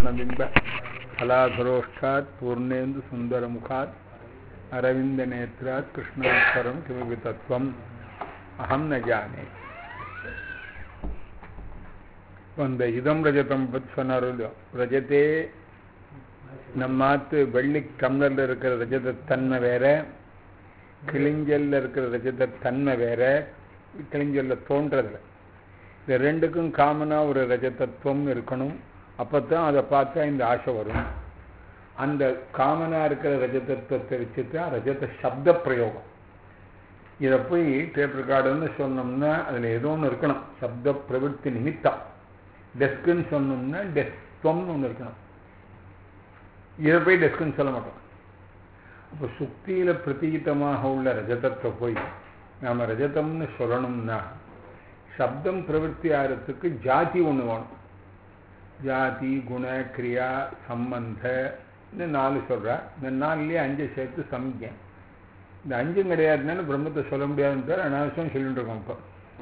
कर्णबिम्ब फलाधरोष्ठात् पूर्णेन्दु सुन्दरमुखात् अरविन्दनेत्रात् कृष्णात्परं किमपि तत्त्वम् अहं न जाने அந்த இதம் ரஜதம் பற்றி சொன்னாரோ இல்லையோ ரஜத்தே நம்மாத்து வெள்ளி கம்ளரில் இருக்கிற ரஜத தன்மை வேற கிளிஞ்சல்ல இருக்கிற ரஜத தன்மை வேற கிளிஞ்சல்ல தோன்றதில்லை இந்த ரெண்டுக்கும் காமனாக ஒரு ரஜதத்துவம் இருக்கணும் அப்போ தான் அதை பார்த்தா இந்த ஆசை வரும் அந்த காமனாக இருக்கிற ரஜதத்துவத்தை வச்சு தான் ரஜத சப்த பிரயோகம் இதை போய் டேப் ரெக்கார்டுன்னு சொன்னோம்னா அதில் ஏதோ ஒன்று இருக்கணும் சப்த பிரவൃத்தி நிமித்தம் டெஸ்க்குன்னு சொன்னோம்னா டெஸ்க்வம்னு ஒன்று இருக்கணும் இதை போய் டெஸ்க்குன்னு சொல்ல மாட்டோம் அப்போ சுக்தியில் பிரதீகிதமாக உள்ள ரஜதத்தை போய் நாம் ரஜதம்னு சொல்லணும்னா சப்தம் பிரவൃத்தி ஆகிறதுக்கு ஜாதி ஒன்று வேணும் ஜாதி குண கிரியா சம்பந்த இந்த நாலு சொல்கிறா இந்த நாலுலேயே அஞ்சு சேர்த்து சமிக்கேன் இந்த அஞ்சும் கிடையாதுனால பிரம்மத்தை சொல்ல முடியாதுன்னு பேர் அனாவசியம் சொல்லிட்டு இருக்கோம் இப்போ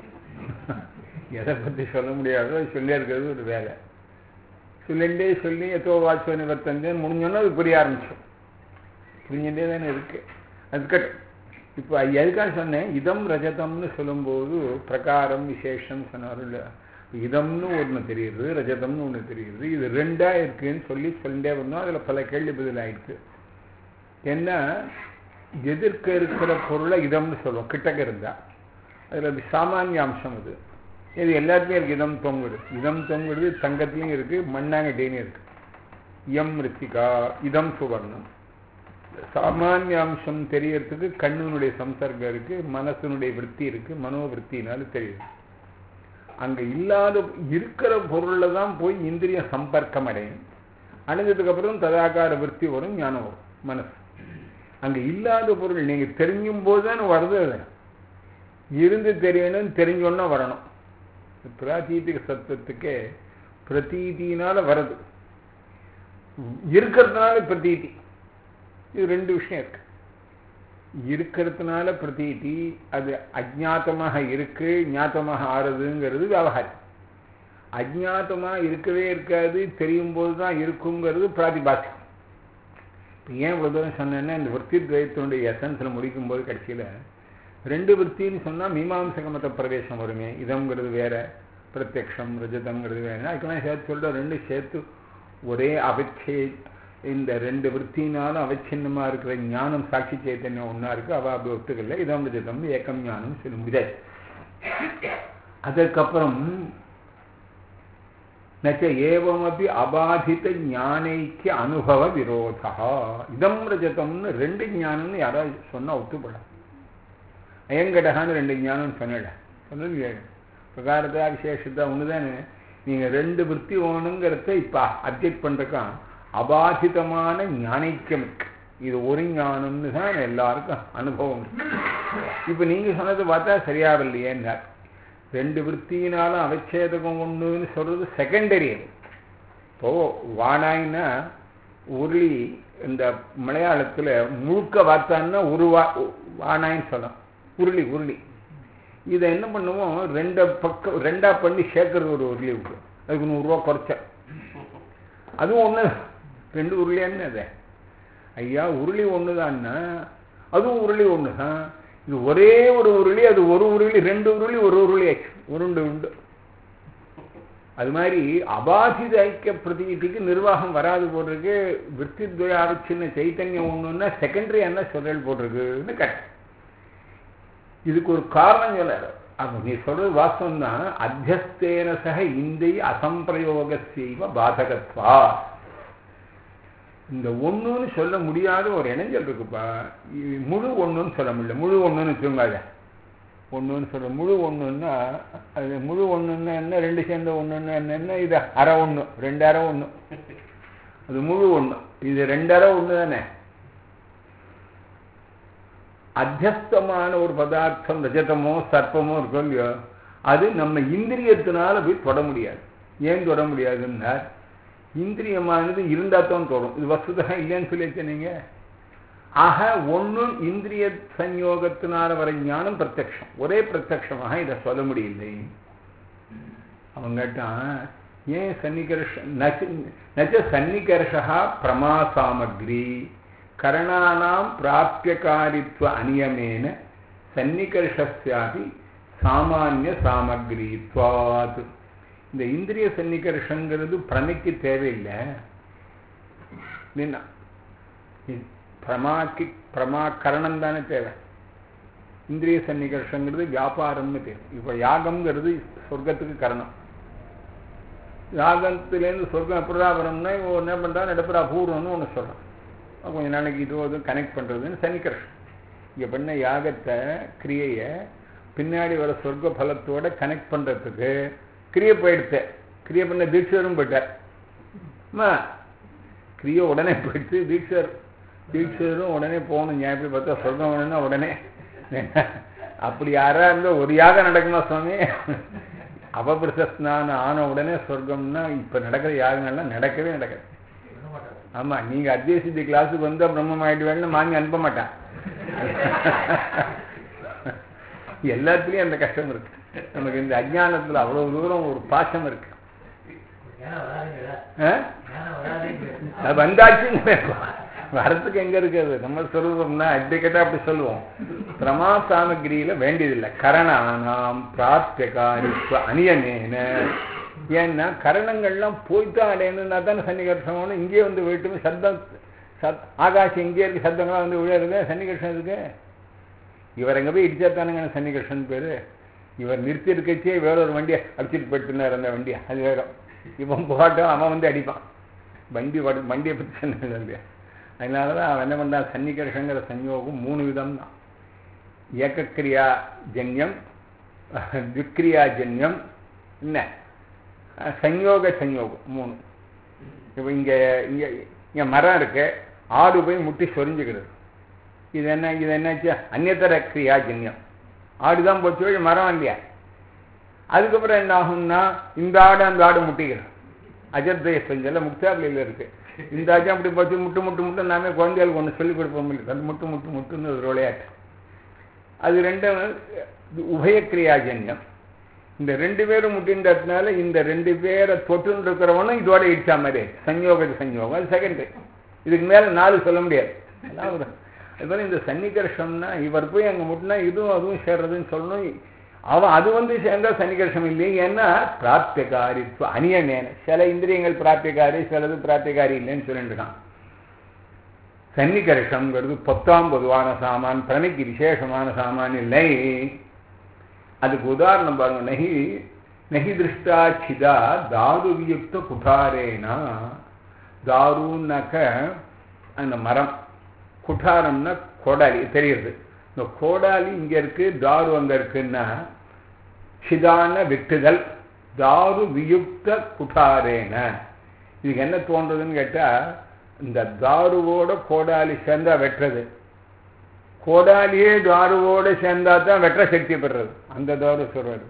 எதை பற்றி சொல்ல முடியாதோ சொல்லியே இருக்கிறது ஒரு வேலை சொல்லிண்டே சொல்லி எத்தோ வாட்ச நிவர்த்தந்தேன்னு முடிஞ்சோன்னா அது புரிய ஆரம்பிச்சோம் புரிஞ்சுட்டே தானே இருக்கு அதுக்கட்டு இப்போ எதுக்காக சொன்னேன் இதம் ரஜதம்னு சொல்லும்போது பிரகாரம் விசேஷம் சொன்னார் இதம்னு ஒன்று தெரியுது ரஜதம்னு ஒன்று தெரியுது இது ரெண்டா இருக்குன்னு சொல்லி சொல்லிட்டே வந்தோம் அதில் பல கேள்வி பதில் ஆயிடுச்சு என்ன எதிர்க்க இருக்கிற பொருளை இதம்னு சொல்லுவோம் கிட்டக்க இருந்தா அதில் சாமானிய அம்சம் அது இது எல்லாத்துலேயும் இருக்கு இதம் தொங்குது இதம் தொங்குது தங்கத்துலேயும் இருக்கு மண்ணாங்கட்டிலையும் இருக்கு இயம் ரித்திகா இதம் சுவர்ணம் சாமானிய அம்சம் தெரியறதுக்கு கண்ணினுடைய சம்சர்க்கம் இருக்கு மனசனுடைய விற்பி இருக்கு மனோவிற்த்தினால தெரியுது அங்க இல்லாத இருக்கிற பொருள்ல தான் போய் இந்திரிய சம்பர்க்கம் அடையும் அடைஞ்சதுக்கு அப்புறம் ததாகார விற்பி வரும் ஞானம் வரும் மனசு அங்க இல்லாத பொருள் நீங்க தெரிஞ்சும் போது தான் வருது அது இருந்து தெரியணும் தெரிஞ்சோன்னா வரணும் பிராதீதிக சத்துவத்துக்கே பிரதீதினால வருது இருக்கிறதுனால பிரதீதி இது ரெண்டு விஷயம் இருக்கு இருக்கிறதுனால பிரதீதி அது அஜாத்தமாக இருக்கு ஞாத்தமாக ஆறுதுங்கிறது விவகாரம் அஜாத்தமாக இருக்கவே இருக்காது தெரியும் போது தான் இருக்குங்கிறது பிராதிபாசியம் இப்போ ஏன் இவ்வளோ தூரம் சொன்னேன்னா இந்த விற்பி துவயத்தினுடைய எசன்ஸில் முடிக்கும் போது கடைசியில் ரெண்டு விற்பின்னு சொன்னால் மீமாம்சக மத பிரவேசம் வருமே இதங்கிறது வேற பிரத்யக்ஷம் ரஜதங்கிறது வேற அதுக்கெல்லாம் சேர்த்து சொல்கிற ரெண்டு சேர்த்து ஒரே அபச்சே இந்த ரெண்டு விற்த்தினாலும் அவச்சின்னமாக இருக்கிற ஞானம் சாட்சி சைத்தன்யம் ஒன்றா இருக்குது அவள் அப்படி ஒத்துக்கல இதம் ரஜதம் ஏக்கம் ஞானம் சொல்ல முடியாது அதற்கப்புறம் நச்ச ஏவமபி அபாதித ஞானைக்கு அனுபவ விரோதா இதம் ரஜதம்னு ரெண்டு ஞானம்னு யாராவது சொன்னால் ஒத்துப்படாது அயங்கடகான்னு ரெண்டு ஞானம் சொன்னல சொன்னது பிரகாரத்தா விசேஷத்தா ஒன்று தானே நீங்கள் ரெண்டு விற்பி ஓணுங்கிறத இப்போ அப்ஜெக்ட் பண்ணுறக்கான் அபாதிதமான ஞானிக்கம் இருக்கு இது ஒரு ஞானம்னு தான் எல்லாருக்கும் அனுபவம் இருக்கு இப்போ நீங்கள் சொன்னது பார்த்தா சரியாகலையேன்னார் ரெண்டு விற்த்தினாலும் அவச்சேதகம் ஒன்றுன்னு சொல்றது செகண்டரி அது இப்போ வானாயின்னா உருளி இந்த மலையாளத்தில் முழுக்க வார்த்தான்னா உருவா வானாயின்னு சொல்லலாம் உருளி உருளி இதை என்ன பண்ணுவோம் ரெண்ட பக்கம் ரெண்டா பண்ணி சேர்க்கறது ஒரு உருளி விட்டு அதுக்கு நூறுரூவா குறைச்ச அதுவும் ஒன்று ரெண்டு உருளியான்னு அதை ஐயா உருளி ஒன்று தான்னா அதுவும் உருளி ஒன்று தான் இது ஒரே ஒரு உருளி அது ஒரு உருளி ரெண்டு உருளி ஒரு உருளி ஆச்சு உருண்டு உண்டு அது மாதிரி அபாசித ஐக்கிய பிரதிநிதிக்கு நிர்வாகம் வராது போட்டிருக்கு விற்பித்வய ஆரட்சின்ன சைத்தன்யம் ஒன்றுன்னா செகண்டரி என்ன சொல்றல் போட்டிருக்குன்னு கரெக்ட் இதுக்கு ஒரு காரணம் சொல்லாரு அப்போ நீ சொல்றது வாஸ்தவம் தான் அத்தியஸ்தேன சக இந்தை அசம்பிரயோக செய்வ பாதகத்வா இந்த ஒன்றுன்னு சொல்ல முடியாத ஒரு இணைஞ்சல் இருக்குப்பா முழு ஒன்றுன்னு சொல்ல முடியல முழு ஒன்றுன்னு வச்சுங்காத ஒன்றுன்னு சொல்ல முழு ஒன்றுன்னா அது முழு ஒன்றுன்னா என்ன ரெண்டு சேர்ந்த ஒன்றுன்னா என்னென்ன இது அரை ஒன்று ரெண்டு அரை ஒன்று அது முழு ஒன்று இது ரெண்டு அரை ஒன்று தானே அத்தியஸ்தமான ஒரு பதார்த்தம் ரஜதமோ சர்ப்பமோ இருக்கும் இல்லையோ அது நம்ம இந்திரியத்தினால போய் தொட முடியாது ஏன் தொட முடியாதுன்னா இந்திரியமானது இருந்தாத்தான் தொடும் இது வசுதா இல்லைன்னு சொல்லியிருக்க நீங்க ஆக ஒன்றும் இந்திரிய சஞ்யோகத்தினால வர ஞானம் பிரத்யக்ஷம் ஒரே பிரத்யக்ஷமாக இதை சொல்ல முடியலை அவன் கேட்டான் ஏன் சன்னிகர்ஷ நச்ச நச்ச சன்னிகர்ஷா பிரமா சாமக்ரி கரணானாம் பிராபியகாரித்வ அநியமேன சன்னிகர்ஷஸ்யாபி சாமானிய சாமக்ரித்வாத் இந்த இந்திரிய சன்னிகர்ஷங்கிறது பிரமைக்கு தேவையில்லை என்ன பிரமாக்கு பிரமா கரணம் தானே தேவை இந்திரிய சன்னிகர்ஷங்கிறது வியாபாரம்னு தேவை இப்போ யாகம்ங்கிறது சொர்க்கத்துக்கு கரணம் யாகத்துலேருந்து சொர்க்கம் எப்படிதான் வரணும்னா இவன் என்ன பண்ணுறான் நடப்புற அபூர்வம்னு ஒன்று சொல்கிறான் கொஞ்ச நாளைக்கு இது அதுவும் கனெக்ட் பண்ணுறதுன்னு சன்னிகர்ஷம் இங்கே பண்ண யாகத்தை கிரியையை பின்னாடி வர சொர்க்க பலத்தோட கனெக்ட் பண்ணுறதுக்கு கிரியை போயிடுத்து கிரியை பண்ண தீட்சரும் போயிட்டார் அம்மா கிரியை உடனே போயிடுச்சு தீட்சர் தீட்சரும் உடனே போகணும் ஞாபகம் எப்படி பார்த்தா சொர்க்கம் வேணும்னா உடனே அப்படி யாரா இருந்தால் ஒரு யாகம் நடக்குமா சுவாமி அபபிரசஸ்னான ஆன உடனே சொர்க்கம்னா இப்போ நடக்கிற யாகங்கள்லாம் நடக்கவே நடக்காது ஆமாம் நீங்கள் அத்தியசித்தி கிளாஸுக்கு வந்தால் பிரம்மம் ஆகிடுவேன்னு வாங்கி அனுப்ப மாட்டான் எல்லாத்துலேயும் அந்த கஷ்டம் இருக்கு நமக்கு இந்த அஜானத்தில் அவ்வளோ தூரம் ஒரு பாசம் இருக்கு வந்தாச்சுன்னு வரத்துக்கு எங்க இருக்குது நம்ம சொல்லுவோம்னா அப்படி கேட்டால் அப்படி சொல்லுவோம் பிரமா சாமகிரியில வேண்டியதில்லை கரணானாம் பிராப்தியகாரித்வ அநியமேன ஏன்னா கரணங்கள்லாம் போய்தான் அடையணும்னா தானே சன்னிகர்ஷம் இங்கே வந்து வீட்டுமே சத்தம் சத் ஆகாஷம் இங்கே இருக்கு சத்தங்களாக வந்து விழுறது சன்னிகர்ஷம் இருக்கு இவர் எங்கே போய் இடிச்சாத்தானுங்க சன்னிகர்ஷன் பேர் இவர் நிறுத்தி இருக்கச்சே வேற ஒரு வண்டியை அடிச்சுட்டு போயிட்டுனார் அந்த வண்டியை அது வேற இவன் போகட்டும் அவன் வந்து அடிப்பான் வண்டி வண்டியை பற்றி சொன்னது இல்லையா அதனால தான் அவன் என்ன பண்ணான் சன்னிகர்ஷங்கிற சஞ்யோகம் மூணு விதம் தான் ஏக்கக்கிரியா ஜன்யம் துக்கிரியா ஜன்யம் என்ன சஞ்யோக சஞ்யோகம் மூணு இப்போ இங்கே இங்கே இங்கே மரம் இருக்கு ஆடு போய் முட்டி சொரிஞ்சுக்கிறது இது என்ன இது என்னாச்சு அந்நியத்தர கிரியா ஜன்யம் ஆடு தான் போச்சு மரம் இல்லையா அதுக்கப்புறம் என்ன ஆகும்னா இந்த ஆடு அந்த ஆடு முட்டிக்கிறது அஜர்தய செஞ்சல முக்தாபிலையில் இருக்கு இந்த ஆச்சு அப்படி போச்சு முட்டு முட்டு முட்டு நாமே குழந்தைகளுக்கு ஒன்று சொல்லிக் கொடுப்போம் இல்லை அது முட்டு முட்டு முட்டுன்னு ஒரு விளையாட்டு அது ரெண்டும் உபயக்கிரியாஜன்யம் இந்த ரெண்டு பேரும் முட்டின்றதுனால இந்த ரெண்டு பேரை தொட்டுன்னு இருக்கிறவனும் இதோட இடிச்சா மாதிரி சஞ்யோக சஞ்யோகம் அது செகண்ட் இதுக்கு மேலே நாலு சொல்ல முடியாது அதான் ஒரு அதுபோல் இந்த சன்னிகர்ஷம்னா இவர் போய் அங்கே முட்டினா இதுவும் அதுவும் சேர்றதுன்னு சொல்லணும் அவன் அது வந்து சேர்ந்தா சன்னிகர்ஷம் இல்லை ஏன்னா பிராப்தியகாரித்வ அநியமேன சில இந்திரியங்கள் பிராப்தியகாரி சிலது பிராப்தியகாரி இல்லைன்னு சொல்லிட்டு இருக்கான் சன்னிகர்ஷங்கிறது பத்தாம் பொதுவான சாமான் பிரணிக்கு விசேஷமான சாமான் இல்லை அதுக்கு உதாரணம் பாருங்க நகி நகி திருஷ்டா சிதா தாரு வியுக்த குடாரேனா தாருன்னாக்க அந்த மரம் குட்டாரம்னா கோடாலி தெரியுது இந்த கோடாலி இங்கே இருக்கு தாரு அங்கே இருக்குன்னா சிதான வெட்டுதல் தாரு வியுக்த குட்டாரேன இதுக்கு என்ன தோன்றதுன்னு கேட்டால் இந்த தாருவோட கோடாலி சேர்ந்தா வெட்டுறது கோடாலியே தாருவோட சேர்ந்தா தான் வெற்ற சக்தி பெறுறது அந்த தாரு சொல்றது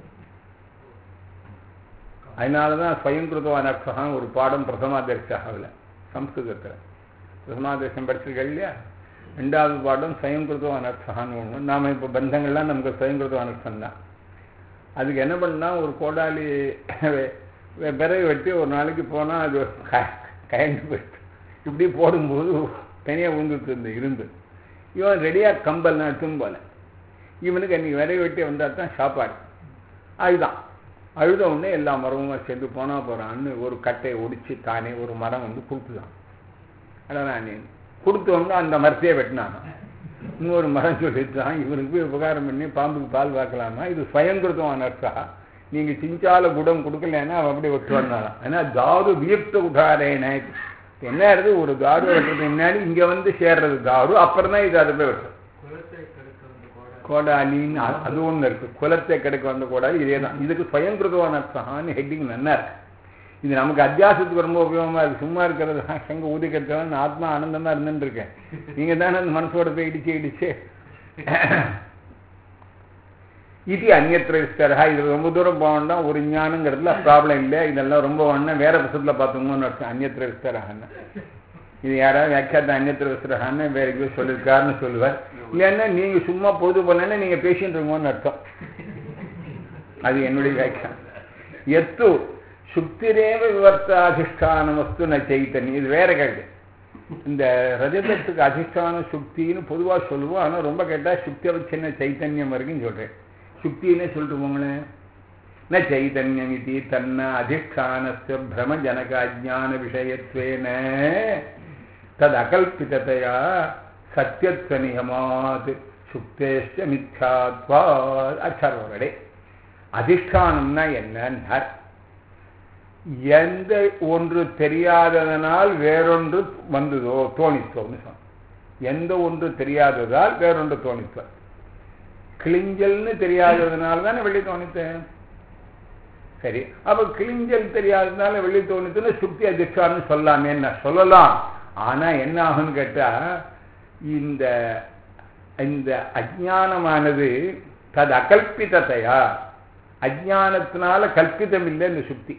அதனால தான் ஸ்வயங்கிருதவான அர்த்தம் ஒரு பாடம் பிரதமாதர்ஷாவில் சம்ஸ்கிருதத்தில் பிரதமாதர்ஷம் படிச்சிருக்கேன் இல்லையா ரெண்டாவது பாடம் ஸ்வயங்கிருதம் அனர்த்தம்னு ஒன்று நாம் இப்போ பந்தங்கள்லாம் நமக்கு ஸ்வயங்கிருதம் அனர்த்தம் தான் அதுக்கு என்ன பண்ணால் ஒரு கோடாலி விறகு வெட்டி ஒரு நாளைக்கு போனால் அது கயண்டு போயிட்டு இப்படி போடும்போது தனியாக விழுந்துட்டு இருந்து இருந்து இவன் ரெடியாக கம்பல் நட்டுன்னு போல இவனுக்கு அன்றைக்கி விறகு வெட்டி வந்தால் தான் சாப்பாடு அதுதான் அழுத உடனே எல்லா மரமும் சேர்ந்து போனால் போகிறான்னு ஒரு கட்டையை ஒடிச்சு தானே ஒரு மரம் வந்து கொடுத்துதான் அதான் நீ கொடுத்தோம்னா அந்த மரத்தையே வெட்டினாங்க இன்னொரு மரம் சொல்லிட்டான் இவனுக்கு போய் உபகாரம் பண்ணி பாம்புக்கு பால் பார்க்கலாமா இது சுயங்கிருத்தமான அர்த்தா நீங்கள் சிஞ்சால குடம் கொடுக்கலன்னா அவன் அப்படியே விட்டு வந்தாலும் ஏன்னா தாரு வியப்த உதாரேன என்ன ஆகுது ஒரு தாரு வெட்டுறதுக்கு முன்னாடி இங்கே வந்து சேர்றது தாரு அப்புறம் தான் இது அதை போய் வெட்டுறது கோடாலின்னு அது ஒன்று இருக்கு குலத்தை கிடைக்க வந்த கோடாலி இதே தான் இதுக்கு சுயங்கிருதமான அர்த்தம்னு ஹெட்டிங் நல்லா இருக்கு இது நமக்கு அத்தியாசத்துக்கு ரொம்ப உபயோகமா இருக்கு சும்மா இருக்கிறது சங்க ஊதிக்கிறதுலாம் ஆத்மா ஆனந்தமா இருந்துட்டு இருக்கேன் நீங்க தானே அந்த மனசோட போய் இடிச்சு இடிச்சு இது அந்நியத்திர விஸ்தரா இது ரொம்ப தூரம் போகணும்னா ஒரு ஞானங்கிறதுல ப்ராப்ளம் இல்லை இதெல்லாம் ரொம்ப வேணா வேற புத்தகத்தில் பார்த்துங்கன்னு அர்த்தம் அந்நியத்திர விஸ்தரான்னு இது யாராவது வியாக்கியாத்த அந்நியத்திர விஸ்தரான்னு வேற எங்கேயோ சொல்லியிருக்காருன்னு சொல்லுவார் இல்லைன்னா நீங்க சும்மா பொது பண்ணனா நீங்க பேசிட்டு இருக்கோன்னு அர்த்தம் அது என்னுடைய வியாக்கியம் எத்து சுக்திரேவ விவர்த்தாதிஷ்டான வஸ்து ந சைத்தன்யம் இது வேற கேள்வி இந்த ரஜதத்துக்கு அதிஷ்டான சுக்தின்னு பொதுவா சொல்லுவோம் ஆனா ரொம்ப கேட்டா சுக்தி சின்ன சைத்தன்யம் வரைக்கும் சொல்றேன் சுக்தின்னே சொல்லிட்டு போங்களேன் ந சைதன்யம் இது தன்ன அதிஷ்டானஸ்ய பிரமஜனக அஜான விஷயத்வேன தது அகல்பிதத்தையா சத்தியத்துவ நியமாத் சுக்தேஷ்ட மித்யாத்வா அச்சர்வர்களே அதிஷ்டானம்னா என்னன்னார் எந்த ஒன்று தெரியாததனால் வேறொன்று வந்ததோ தோணித்தோன்னு சொன்ன எந்த ஒன்று தெரியாததால் வேறொன்று தோணித்தோ கிளிஞ்சல்னு தெரியாததுனால தானே வெள்ளி தோணித்தேன் சரி அப்ப கிளிஞ்சல் தெரியாததுனால வெள்ளி தோணித்துன்னு சுக்தி அதிஷ்டான்னு சொல்லாமே நான் சொல்லலாம் ஆனா என்ன ஆகும்னு கேட்டா இந்த இந்த அஜானமானது தது அகல்பிதத்தையா அஜானத்தினால கல்பிதம் இல்லை இந்த சுக்தி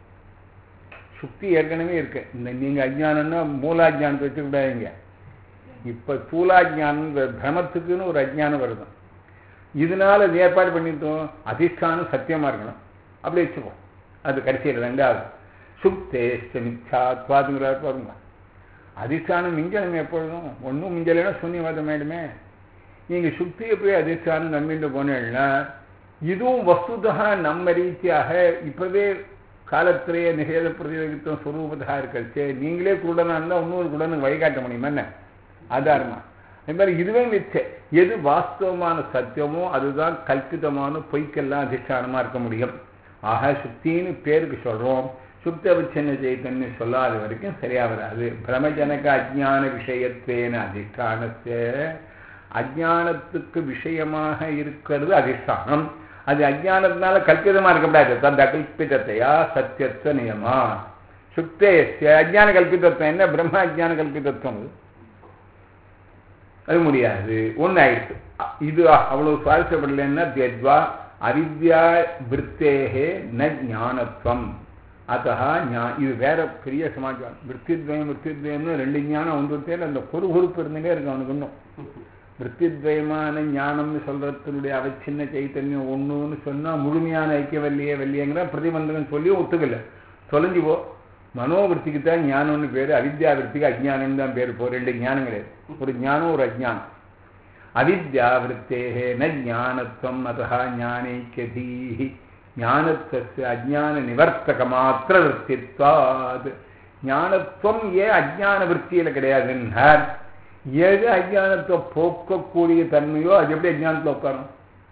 சுக்தி ஏற்கனவே இருக்கு இந்த நீங்க அஜானம்னா மூலாஜானத்தை வச்சுக்கிட்டாங்க இப்ப தூலாஜானம் பிரமத்துக்குன்னு ஒரு அஜானம் வருது இதனால இது ஏற்பாடு பண்ணிட்டோம் அதிஷ்டானம் சத்தியமா இருக்கணும் அப்படி வச்சுப்போம் அது கடைசியில் ரெண்டாவது சுக்தேஷ்ட மிச்சாத்வாதுங்கிறார் பாருங்க அதிஷ்டானம் மிஞ்சலம் எப்பொழுதும் ஒன்றும் மிஞ்சலைன்னா சூன்யவாதம் ஆயிடுமே நீங்க சுக்தியை போய் அதிஷ்டானம் நம்பிட்டு போனேன்னா இதுவும் வஸ்துதா நம்ம ரீதியாக இப்பவே காலத்திலேயே நிகழ பிரதியோகித்துவம் சுரூபதா இருக்கச்சு நீங்களே குருடனா இருந்தால் இன்னொரு குருடனுக்கு வழிகாட்ட முடியுமா என்ன ஆதாரமா அது மாதிரி இதுவே மிச்ச எது வாஸ்தவமான சத்தியமோ அதுதான் கல்பிதமான பொய்க்கெல்லாம் அதிஷ்டானமா இருக்க முடியும் ஆக சுக்தின்னு பேருக்கு சொல்றோம் சுப்த விச்சன்ன சைத்தன்யம் சொல்லாத வரைக்கும் சரியா வராது பிரமஜனக அஜான விஷயத்தேன அதிஷ்டானத்தை அஜானத்துக்கு விஷயமாக இருக்கிறது அதிஷ்டானம் அது அஜானத்தினால கல்பிதமா இருக்கக்கூடாது தந்த கல்பிதத்தையா சத்தியத்துவ நியமா சுக்தேஸ்ய அஜான கல்பிதத்துவம் என்ன பிரம்ம அஜான கல்பிதத்துவம் அது முடியாது ஒன்று ஆயிடுச்சு இது அவ்வளவு சுவாரஸ்யப்படலைன்னா தேத்வா அவித்யா விற்பேகே ந ஞானத்துவம் அத்தா ஞா இது வேற பெரிய சமாச்சாரம் விற்பித்வயம் விற்பித்வயம்னு ரெண்டு ஞானம் வந்துட்டே அந்த பொறுபொறுப்பு இருந்துட்டே இருக்கு அவனுக்கு இன்னும் விற்பித்வயமான ஞானம்னு சொல்றதுடைய அவச்சின்ன சைத்தன்யம் ஒண்ணுன்னு சொன்னா முழுமையான ஐக்கியவல்லியே வல்லியங்கிற பிரதிபந்தகம் சொல்லி ஒத்துக்கல தொலைஞ்சு போ மனோவிற்த்திக்கு தான் ஞானம்னு பேரு அவித்யா விற்பிக்கு அஜ்ஞானம் தான் பேரு போ ரெண்டு ஞானம் கிடையாது ஒரு ஞானம் ஒரு அஜ்ஞானம் அவித்யா விற்பேகே ந ஞானத்துவம் அத்தா ஞானைக்கியதீஹி ஞானத்துவ அஜான நிவர்த்தக மாத்திர விற்பித்வாத் ஞானத்துவம் ஏன் அஜான விற்த்தியில கிடையாதுன்னார் எது அஜானத்தை போக்கக்கூடிய தன்மையோ அது எப்படி அஜானத்தில் உட்காரும்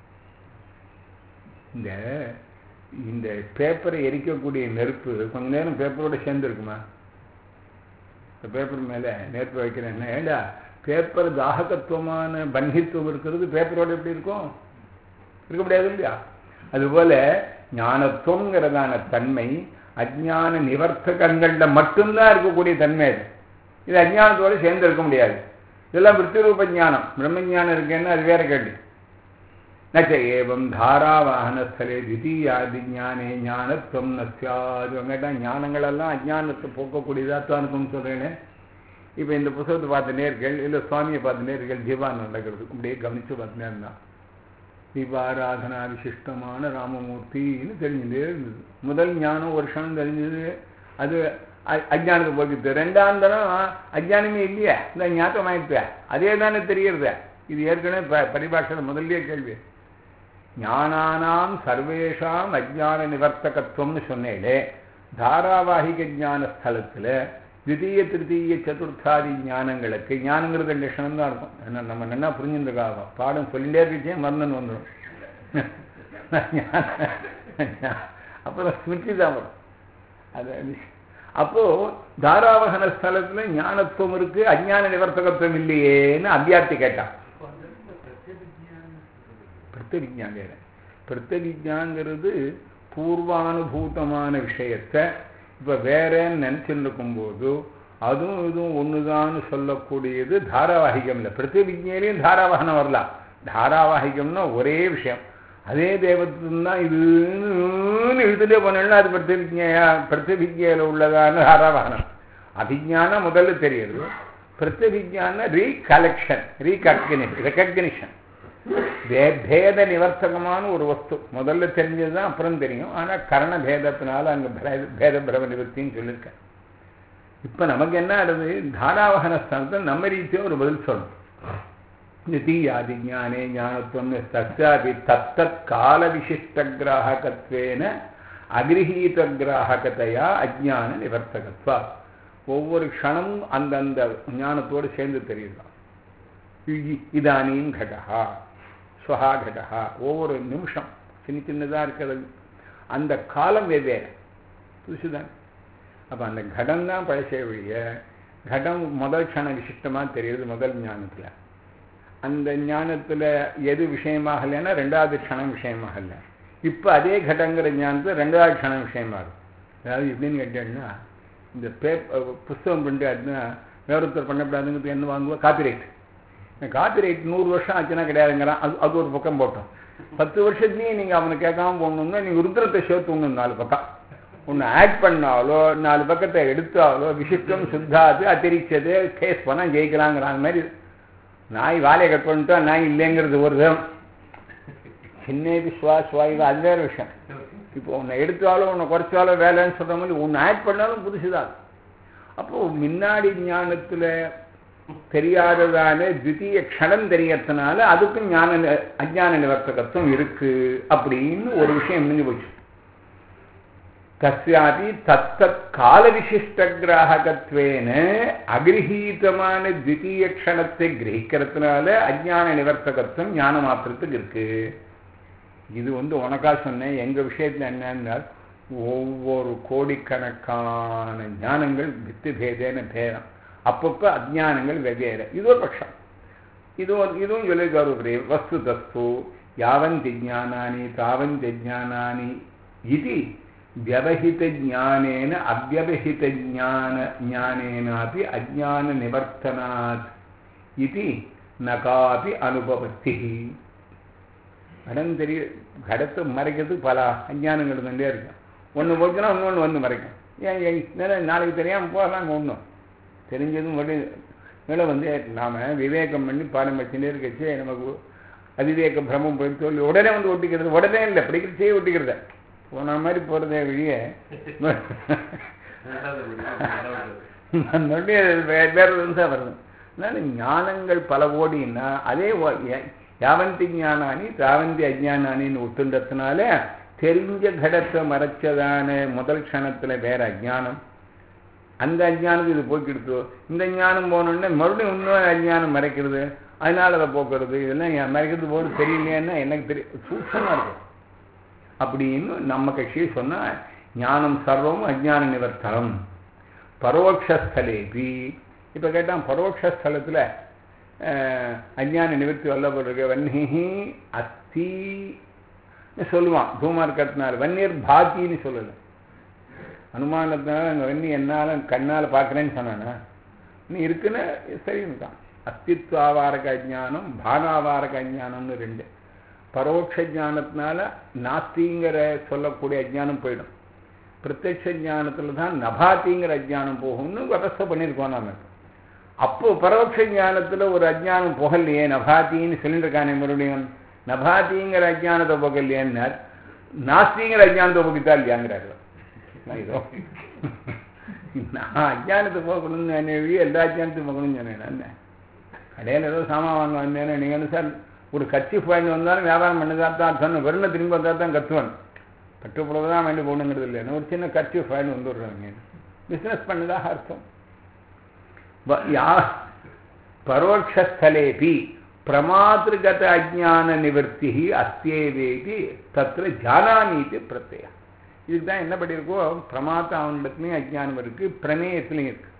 இந்த இந்த பேப்பரை எரிக்கக்கூடிய நெருப்பு கொஞ்ச நேரம் பேப்பரோட சேர்ந்து இருக்குமா இந்த பேப்பர் மேல நெருப்பு வைக்கிறேன் ஏண்டா பேப்பர் தாககத்துவமான பன்னித்துவம் இருக்கிறது பேப்பரோட எப்படி இருக்கும் இருக்க முடியாது இல்லையா அதுபோல ஞானத்துவங்கிறதான தன்மை அஜான நிவர்த்தகங்கள்ல மட்டும்தான் இருக்கக்கூடிய தன்மை அது இது அஜானத்தோட சேர்ந்து இருக்க முடியாது இதெல்லாம் விற்த்திரூப ஞானம் பிரம்ம ஞானம் இருக்கேன்னா அது வேற கேள்வி நச்ச ஏவம் தாராவாகனஸ்தலே தித்தீயாதி ஞானே ஞானத்துவம் நசியாது கேட்டா ஞானங்களெல்லாம் அஜானத்தை போக்கக்கூடியதா தான் இருக்கும்னு சொல்றேனே இப்போ இந்த புத்தகத்தை பார்த்த நேர்கள் இல்லை சுவாமியை பார்த்த நேர்கள் ஜீவான் நடக்கிறது அப்படியே கவனிச்சு பார்த்துனே இருந்தான் தீபாராதனா விசிஷ்டமான ராமமூர்த்தின்னு தெரிஞ்சுட்டே இருந்தது முதல் ஞானம் ஒரு க்ஷணம் தெரிஞ்சது அது அஜானத்தை போக்கிட்டு ரெண்டாம் தரம் அஜானமே இல்லையா இந்த ஞாபகம் ஆயிடுச்சு அதே தானே தெரியறது இது ஏற்கனவே பரிபாஷை முதல்லயே கேள்வி ஞானானாம் சர்வேஷாம் அஜான நிவர்த்தகத்துவம்னு சொன்னேலே தாராவாகிக ஞான ஸ்தலத்தில் தித்தீய திருத்தீய சதுர்த்தாதி ஞானங்களுக்கு ஞானங்கிறது ரெண்டு லட்சணம் தான் இருக்கும் ஏன்னா நம்ம என்ன புரிஞ்சுருக்காங்க பாடம் சொல்லிட்டே இருக்கே மறந்துன்னு வந்துடும் அப்புறம் ஸ்மிருதி தான் வரும் அது அப்போ தாராவகன ஸ்தலத்துல ஞானத்துவம் இருக்கு அஜான நிவர்த்தகத்துவம் இல்லையேன்னு அத்தியார்த்தி கேட்டான் பிரத்யவிஜாங்க பிரத்யவிஜாங்கிறது பூர்வானுபூதமான விஷயத்தை இப்ப வேறன்னு நினைச்சுட்டு இருக்கும்போது அதுவும் இதுவும் ஒண்ணுதான்னு சொல்லக்கூடியது தாராவாகிகம் இல்லை பிரத்யவிஜையிலையும் தாராவாகனம் வரலாம் தாராவாகிகம்னா ஒரே விஷயம் அதே தெய்வத்துனா இதுன்னு இழுத்துட்டே போனேன்னா அது பிரத்யவிஜையா பிரத்யவிஜையில உள்ளதான தாராவாகனம் அபிஜானம் முதல்ல தெரியுது பிரத்யவிஜான ரீகலெக்ஷன் ரீகக்னிஷன் ரெக்கக்னிஷன் வே பேத நிவர்த்தகமான ஒரு வஸ்து முதல்ல தெரிஞ்சது தான் அப்புறம் தெரியும் ஆனால் கரண பேதத்தினால அங்கே பேத பிரம நிவர்த்தின்னு சொல்லியிருக்கேன் இப்போ நமக்கு என்ன ஆடுது தாராவகன ஸ்தானத்தில் நம்ம ரீதியாக ஒரு பதில் சொல்லணும் நிதியாதி ஞானே ஞானத்துவம் தஸ்யாபி தத்தத் கால விசிஷ்ட கிராகத்வேன அகிரகீத கிராகத்தையா அஜான நிவர்த்தகத்வா ஒவ்வொரு க்ஷணமும் அந்தந்த ஞானத்தோடு சேர்ந்து தெரியுதான் இதானியும் கடகா ஸ்வஹா கடகா ஒவ்வொரு நிமிஷம் சின்ன சின்னதாக இருக்கிறது அந்த காலம் வெவ்வேறு புதுசுதான் அப்போ அந்த கடம் தான் பழசே வழிய கடம் முதல் க்ஷண விசிஷ்டமாக தெரியுது முதல் ஞானத்தில் அந்த ஞானத்தில் எது விஷயமாகலைன்னா ரெண்டாவது க்ஷணம் விஷயமாகல இப்போ அதே கடங்கிற ஞானத்தில் ரெண்டாவது க்ஷணம் விஷயமாகும் அதாவது எப்படின்னு கேட்டேன்னா இந்த பேப் புஸ்தகம் பண்ணிட்டு வேறொருத்தர் பண்ணக்கூடாதுங்கிறது என்ன வாங்குவோம் காப்பிரைட் காப்பிரைட் நூறு வருஷம் ஆச்சுன்னா கிடையாதுங்கிறான் அது அது ஒரு பக்கம் போட்டோம் பத்து வருஷத்துலேயும் நீங்கள் அவனை கேட்காம போகணுன்னா நீங்கள் ருத்ரத்தை சேர்த்து ஒன்று நாலு பக்கம் ஒன்று ஆட் பண்ணாலோ நாலு பக்கத்தை எடுத்தாலோ விசிஷ்டம் சுத்தாது அத்திரிச்சது கேஸ் பண்ணால் ஜெயிக்கலாங்கிறாங்க மாதிரி நாய் வாழையை கட் பண்ணிட்டா நாய் இல்லைங்கிறது ஒரு தரம் சின்ன விஸ்வாஸ் வாயு அது வேறு விஷயம் இப்போ உன்னை எடுத்தாலும் உன்னை குறைச்சாலோ வேலைன்னு சொல்கிற மாதிரி ஒன்று ஆட் பண்ணாலும் புதுசுதான் அப்போது முன்னாடி ஞானத்தில் தெரியாததான தித்திய க்ஷணம் தெரியறதுனால அதுக்கும் ஞான அஜான நிவர்த்தகத்துவம் இருக்கு அப்படின்னு ஒரு விஷயம் முடிஞ்சு போச்சு தஸ்யாபி தத்தத் கால விசிஷ்ட கிராகத்வேன அகிரகீதமான தித்திய க்ஷணத்தை கிரகிக்கிறதுனால அஜான நிவர்த்தகத்துவம் ஞான மாத்திரத்துக்கு இருக்கு இது வந்து உனக்கா சொன்னேன் எங்க விஷயத்துல என்னன்னா ஒவ்வொரு கோடிக்கணக்கான ஞானங்கள் வித்து பேதேன பேதம் அப்பப்போ அஜானங்கள் வெவ்வேறு இது ஒரு பட்சம் இது இதுவும் சொல்லியிருக்காரு வஸ்து தஸ்து யாவந்தி ஜானானி தாவந்தி ஜானானி இது व्यवहितज्ञानेन अव्यवहितज्ञान ज्ञानेनापि अज्ञाननिवर्तनात् इति न कापि अनुपपत्तिः கடன் தெரிய கடத்தை மறைக்கிறதுக்கு பல அஞ்ஞானங்கள் வந்துட்டே இருக்கும் ஒன்று போச்சுன்னா இன்னொன்று வந்து மறைக்கும் ஏன் ஏன் நாளைக்கு தெரியாமல் போகலாம் ஒன்றும் தெரிஞ்சதும் மட்டும் மேலே வந்து நாம் விவேகம் பண்ணி பாடம் வச்சுட்டே இருக்கச்சு நமக்கு அவிவேக பிரமம் போயிட்டு சொல்லி உடனே வந்து ஒட்டிக்கிறது உடனே இல்லை படிக்கிறச்சே ஒட்டிக்கிறத போன மாதிரி போகிறதே வழிய வேற தான் வருது அதனால ஞானங்கள் பல கோடின்னா அதே யாவந்தி ஞானானி தாவந்தி அஜானானின்னு ஒத்துன்றதுனால தெரிஞ்ச கடத்தை மறைச்சதான முதல் க்ஷணத்தில் வேற அஜானம் அந்த அஜானத்துக்கு இது போக்கிடுத்தோ இந்த ஞானம் போனோடனே மறுபடியும் இன்னொரு அஜானம் மறைக்கிறது அதனால அதை போக்குறது இதெல்லாம் மறைக்கிறது போது தெரியலையான்னா எனக்கு தெரியும் சூட்சமாக இருக்கும் அப்படின்னு நம்ம கட்சியை சொன்னால் ஞானம் சர்வம் அஜான நிவர்த்தனம் பரோட்சஸ்தலேபி இப்போ கேட்டால் பரோட்சஸ்தலத்தில் அஜான நிவர்த்தி வல்லப்படுற வன்னிஹி அஸ்தி சொல்லுவான் தூமா இருக்கிறதுனால வன்னியர் பாக்கின்னு சொல்லலை அனுமானத்தினால அங்கே வன்னி என்னால் கண்ணால் பார்க்குறேன்னு சொன்னானா நீ இருக்குன்னு சரின்னு அஸ்தித்வாவாரக அஜானம் பானாவாரக அஜானம்னு ரெண்டு பரோட்ச ஜானத்தினால நாஸ்திங்கிற சொல்லக்கூடிய அஜானம் போயிடும் பிரத்யட்ச ஜானத்தில் தான் நபாத்திங்கிற அஜானம் போகும்னு விவசாய பண்ணியிருக்கோம் நாம அப்போ பரோட்ச ஞானத்தில் ஒரு அஜானம் புகழ்லையே நபாத்தின்னு சொல்லிட்டுருக்கானே மறுபடியும் நபாத்திங்கிற அஜானத்தை புகழ்லையேன்னார் நாஸ்திங்கிற அஜானத்தை புகித்தா இல்லையாங்கிறாரு இதோ நான் அஜானத்தை போகணும்னு என்ன எல்லா அஜானத்தையும் போகணும்னு சொன்னேன் கடையில் ஏதோ சாமான் வாங்க வந்தேன்னு நீங்கள் வந்து சார் ஒரு கட்சி பாயிண்ட் வந்தாலும் வியாபாரம் பண்ணதா தான் சொன்ன வெறும் திரும்பி வந்தால் தான் கத்துவன் பட்டுப்புடவை தான் வேண்டி போகணுங்கிறது இல்லை ஒரு சின்ன கட்சி ஃபைல் வந்துடுறாங்க பிஸ்னஸ் பண்ணதாக அர்த்தம் யா பரோட்சஸ்தலேபி பிரமாத்திருகத அஜான நிவர்த்தி அஸ்தேவேதி தத்திர ஜானாமீதி பிரத்யா இதுக்கு தான் என்ன பண்ணியிருக்கோ பிரமாத்த அவனிடத்துலையும் அஜானம் இருக்குது பிரமேயத்துலையும் இருக்குது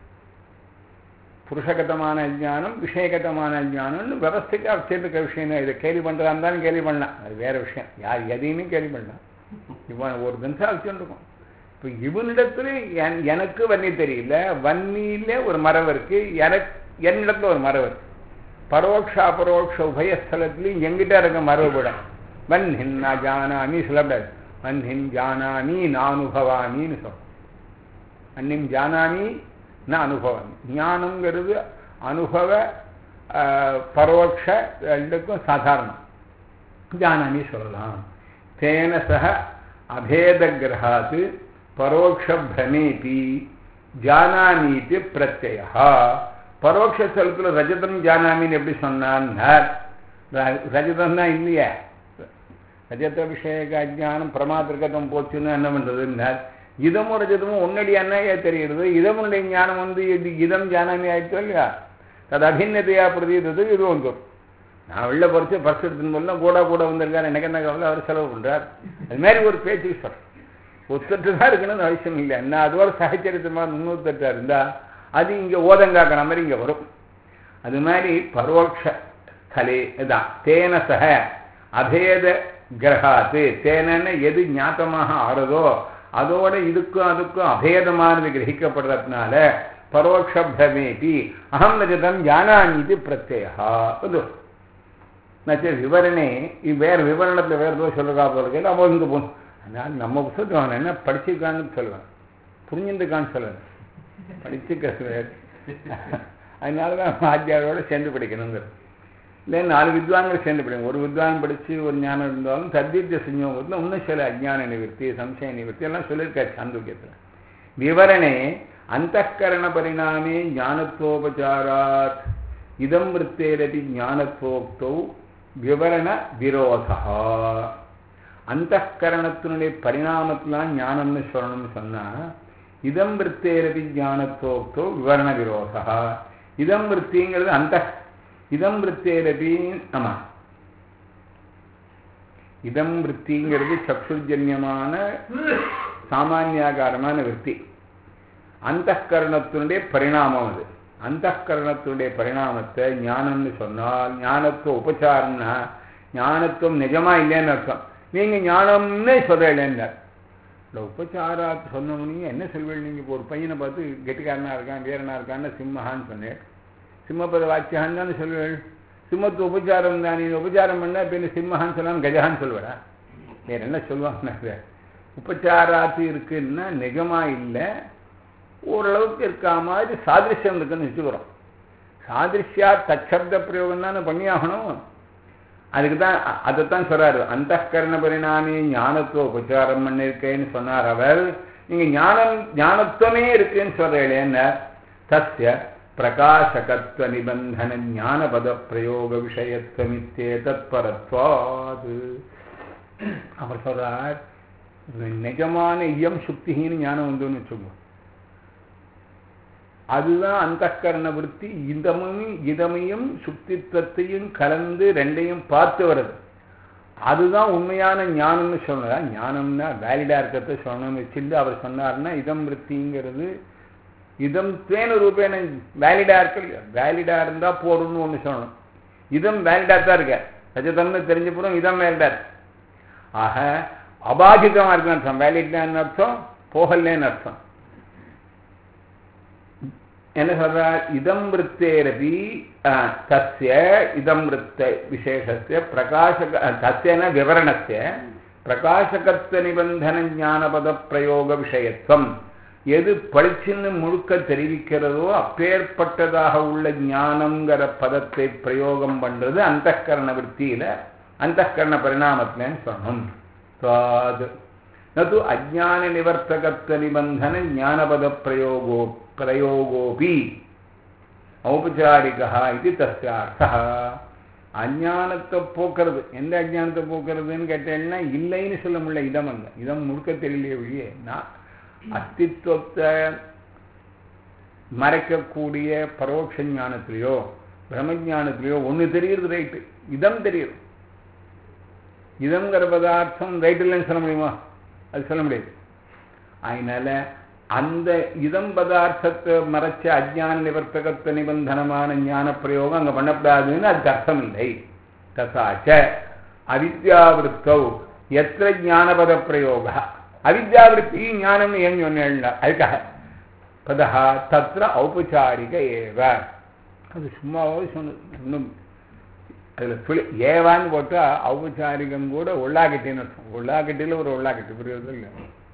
புருஷகதமான அஜானம் விஷயகதமான அஜானம்னு விவஸ்தைக்கு வச்சிருக்க விஷயம் இதை கேள்வி பண்ணுறதா இருந்தாலும் கேள்வி பண்ணலாம் அது வேற விஷயம் யார் எதையுமே கேள்வி பண்ணலாம் இவன் ஒரு தினசா வச்சுருக்கோம் இப்போ இவனிடத்துல எனக்கு வன்னி தெரியல வன்னியில ஒரு மரம் இருக்கு எனக்கு என்னிடத்துல ஒரு மரம் இருக்கு பரோட்ச அபரோக்ஷ உபயஸ்தலத்துலையும் எங்கிட்ட இருக்க மரபுட வன்னின் நான் ஜானாமி சொல்லக்கூடாது வன்னின் ஜானாமி நான் அனுபவாமின்னு சொல்லும் அன்னிம் ஜானாமி நான் அனுபவம் ஞானங்கிறது அனுபவ பரோட்ச ரெண்டுக்கும் சாதாரணம் ஜானாமி சொல்லலாம் தேன சக அபேத கிரகாத்து பரோட்ச பிரமேபி ஜானாமீதி பிரத்யா பரோட்ச ஸ்தலத்தில் ரஜதம் ஜானாமின்னு எப்படி சொன்னார் ரஜதம் தான் இல்லையா ரஜத விஷயக அஜானம் பிரமாத்திருக்கத்தம் போச்சுன்னு என்ன பண்ணுறதுன்னார் இதமும் ரஜதமும் உன்னடியானே தெரிகிறது இதமுடைய ஞானம் வந்து இது இதம் ஜானாமி ஆயிடுச்சோ இல்லையா அது அபிநத்தையா பிரதீதது இது வந்துடும் நான் வெளில பறிச்சு பர்ஸ் எடுத்துன்னு போலாம் கூட கூட வந்திருக்காரு எனக்கு என்ன கவலை அவர் செலவு பண்ணுறார் அது மாதிரி ஒரு பேச்சு சொல்கிறேன் ஒத்தட்டு தான் இருக்கணும்னு அவசியம் இல்லை என்ன அது ஒரு சாஹச்சரியத்தமாக முன்னூத்தட்டா இருந்தா அது இங்கே ஓதங்காக்கிற மாதிரி இங்கே வரும் அது மாதிரி பரோட்ச கலே தான் தேன சக அபேத கிரகாத்து தேனன்னு எது ஞாத்தமாக ஆறுதோ அதோட இதுக்கும் அதுக்கும் அபேதமானது கிரகிக்கப்படுறதுனால பரோட்ச பிரமேபி அகம் ரஜதம் ஜானாமீதி பிரத்யா வந்து நச்ச விவரணே வேறு விவரணத்தில் வேறு ஏதோ சொல்லுறா போல கேட்டு அவன் இங்கே போகணும் அதனால் நம்ம புத்தகத்தை அவன் என்ன படிச்சிருக்கான்னு சொல்லுவேன் புரிஞ்சுருக்கான்னு சொல்லுவேன் படிச்சுக்க வேறு அதனால தான் ஆத்தியாரோட சேர்ந்து படிக்கணுங்கிறது இல்லை நாலு வித்வான்கள் சேர்ந்து படிக்கணும் ஒரு வித்வான் படித்து ஒரு ஞானம் இருந்தாலும் தத்தீர்த்த செஞ்சவங்க இன்னும் சில அஜ்ஞான நிவர்த்தி சம்சய நிவர்த்தி எல்லாம் சொல்லியிருக்காரு சாந்தோக்கியத்தில் விவரணே அந்தகரண பரிணாமே ஞானத்தோபச்சாராத் இதம் விற்பேரதி ஞானத்தோக்தௌ விவரண விரோதா அந்தகரணத்தினுடைய பரிணாமத்திலாம் ஞானம்னு சொல்லணும்னு சொன்னால் இதம் விற்பேரதி ஞானத்தோக்தோ விவரண விரோதா இதம் விற்பிங்கிறது அந்த இதம் விற்பேரதி ஆமாம் இதம் விற்பிங்கிறது சக்ஷுஜன்யமான சாமானியாகாரமான விற்பி அந்த கரணத்தினுடைய பரிணாமம் அது அந்த கரணத்தினுடைய பரிணாமத்தை ஞானம்னு சொன்னால் ஞானத்துவ உபச்சாரம்னா ஞானத்துவம் நிஜமா இல்லைன்னு அர்த்தம் நீங்க ஞானம்னே சொல்றீங்கன்னார் இந்த உபச்சாராத்து சொன்னவனீங்க என்ன சொல்வீங்க நீங்க இப்போ ஒரு பையனை பார்த்து கெட்டிக்காரனா இருக்கான் வீரனா இருக்கான்னு சிம்மஹான்னு சொன்னேன் சிம்மபத வாக்கியான்னு தானே சொல்வேள் சிம்மத்து உபச்சாரம் தான் நீ உபச்சாரம் பண்ண இப்போ சிம்மஹான்னு சொல்லாமல் கஜகான்னு சொல்லுவடா வேற என்ன சொல்லுவாங்க உபச்சாராத்து இருக்குன்னா நிஜமா இல்லை ஓரளவுக்கு இருக்கா மாதிரி சாதிருஷ்யம் இருக்குன்னு வச்சுக்கிறோம் சாதிருஷ்யா தச்சப்த பிரயோகம் தானே பண்ணியாகணும் அதுக்கு தான் அதைத்தான் சொல்றாரு அந்த கரண பரிணாமி ஞானத்துவ உபச்சாரம் பண்ணிருக்கேன்னு சொன்னார் அவர் நீங்க ஞானம் ஞானத்துவமே இருக்குன்னு சொல்றேன் தஸ்ய பிரகாசகத்துவ நிபந்தன ஞானபத பிரயோக விஷயத்துவமித்தே தத்பரத்வாது அவர் சொல்றார் நிஜமான இயம் சுக்தின்னு ஞானம் வந்துன்னு வச்சுக்கோ அதுதான் அந்தகரண விற்பி இதமும் இதமையும் சுக்தித்வத்தையும் கலந்து ரெண்டையும் பார்த்து வருது அதுதான் உண்மையான ஞானம்னு சொன்னதா ஞானம்னா வேலிடா இருக்கிறத சொல்லணும்னு வச்சுட்டு அவர் சொன்னார்னா இதம் விற்பிங்கிறது இதம் தேன ரூபேன வேலிடா இருக்கு இல்லையா வேலிடா இருந்தா போடும்னு ஒன்று சொல்லணும் இதம் வேலிடா தான் இருக்க ரஜதம்னு தெரிஞ்ச போதும் இதம் வேலிடா இருக்கு ஆக அபாதிதமா இருக்குன்னு அர்த்தம் வேலிடான்னு அர்த்தம் போகலேன்னு அர்த்தம் என்ன சொல்றார் இதம் விற்பேரபி தஸ்ய இதம் விற்த்த விசேஷஸ்ய பிரகாசக தஸ்யன விவரணஸ்ய பிரகாசகத்துவ நிபந்தன ஞானபத பிரயோக விஷயத்துவம் எது பளிச்சுன்னு முழுக்க தெரிவிக்கிறதோ அப்பேற்பட்டதாக உள்ள ஞானங்கிற பதத்தை பிரயோகம் பண்றது அந்தகரண விற்த்தியில அந்தகரண பரிணாமத்திலன்னு சொல்லணும் நது அஜான நிவர்த்தகத்துவ நிபந்தன ஞானபத பிரயோகோ பிரயோகோபி ஔபச்சாரிகா இது தஸ்யார்த்தா அஞ்ஞானத்தை போக்குறது எந்த அஜானத்தை போக்குறதுன்னு கேட்டேன்னா இல்லைன்னு சொல்ல முடியல இதம் அங்க இதம் முழுக்க தெரியலையே ஒழிய நான் அஸ்தித்வத்தை மறைக்கக்கூடிய பரோட்ச ஞானத்திலேயோ பிரம்மஜானத்திலேயோ ஒன்று தெரியுது ரைட்டு இதம் தெரியுது இதங்கிற பதார்த்தம் ரைட் இல்லைன்னு சொல்ல முடியுமா அது சொல்ல முடியாது அதனால அந்த இதம் பதார்த்தத்தை மறைச்ச அஜான நிவர்த்தகத்துவ நிபந்தனமான ஞான பிரயோகம் அங்கே பண்ணக்கூடாதுன்னு அதுக்கு அர்த்தம் இல்லை தசாச்ச அவித்யாவிருத்தௌ எத்த ஞானபத பிரயோக அவித்யாவிருத்தி ஞானம்னு ஏன் சொன்னேன் அதுக்காக பதா தத்திர ஔபச்சாரிக ஏவ அது சும்மாவே சொன்னது இன்னும் அதில் துளி ஏவான்னு போட்டால் ஔபச்சாரிகம் கூட உள்ளாக்கட்டின்னு அர்த்தம் உள்ளாக்கட்டியில் ஒரு உள்ளாக்கட்டி புரியுறது இல்லை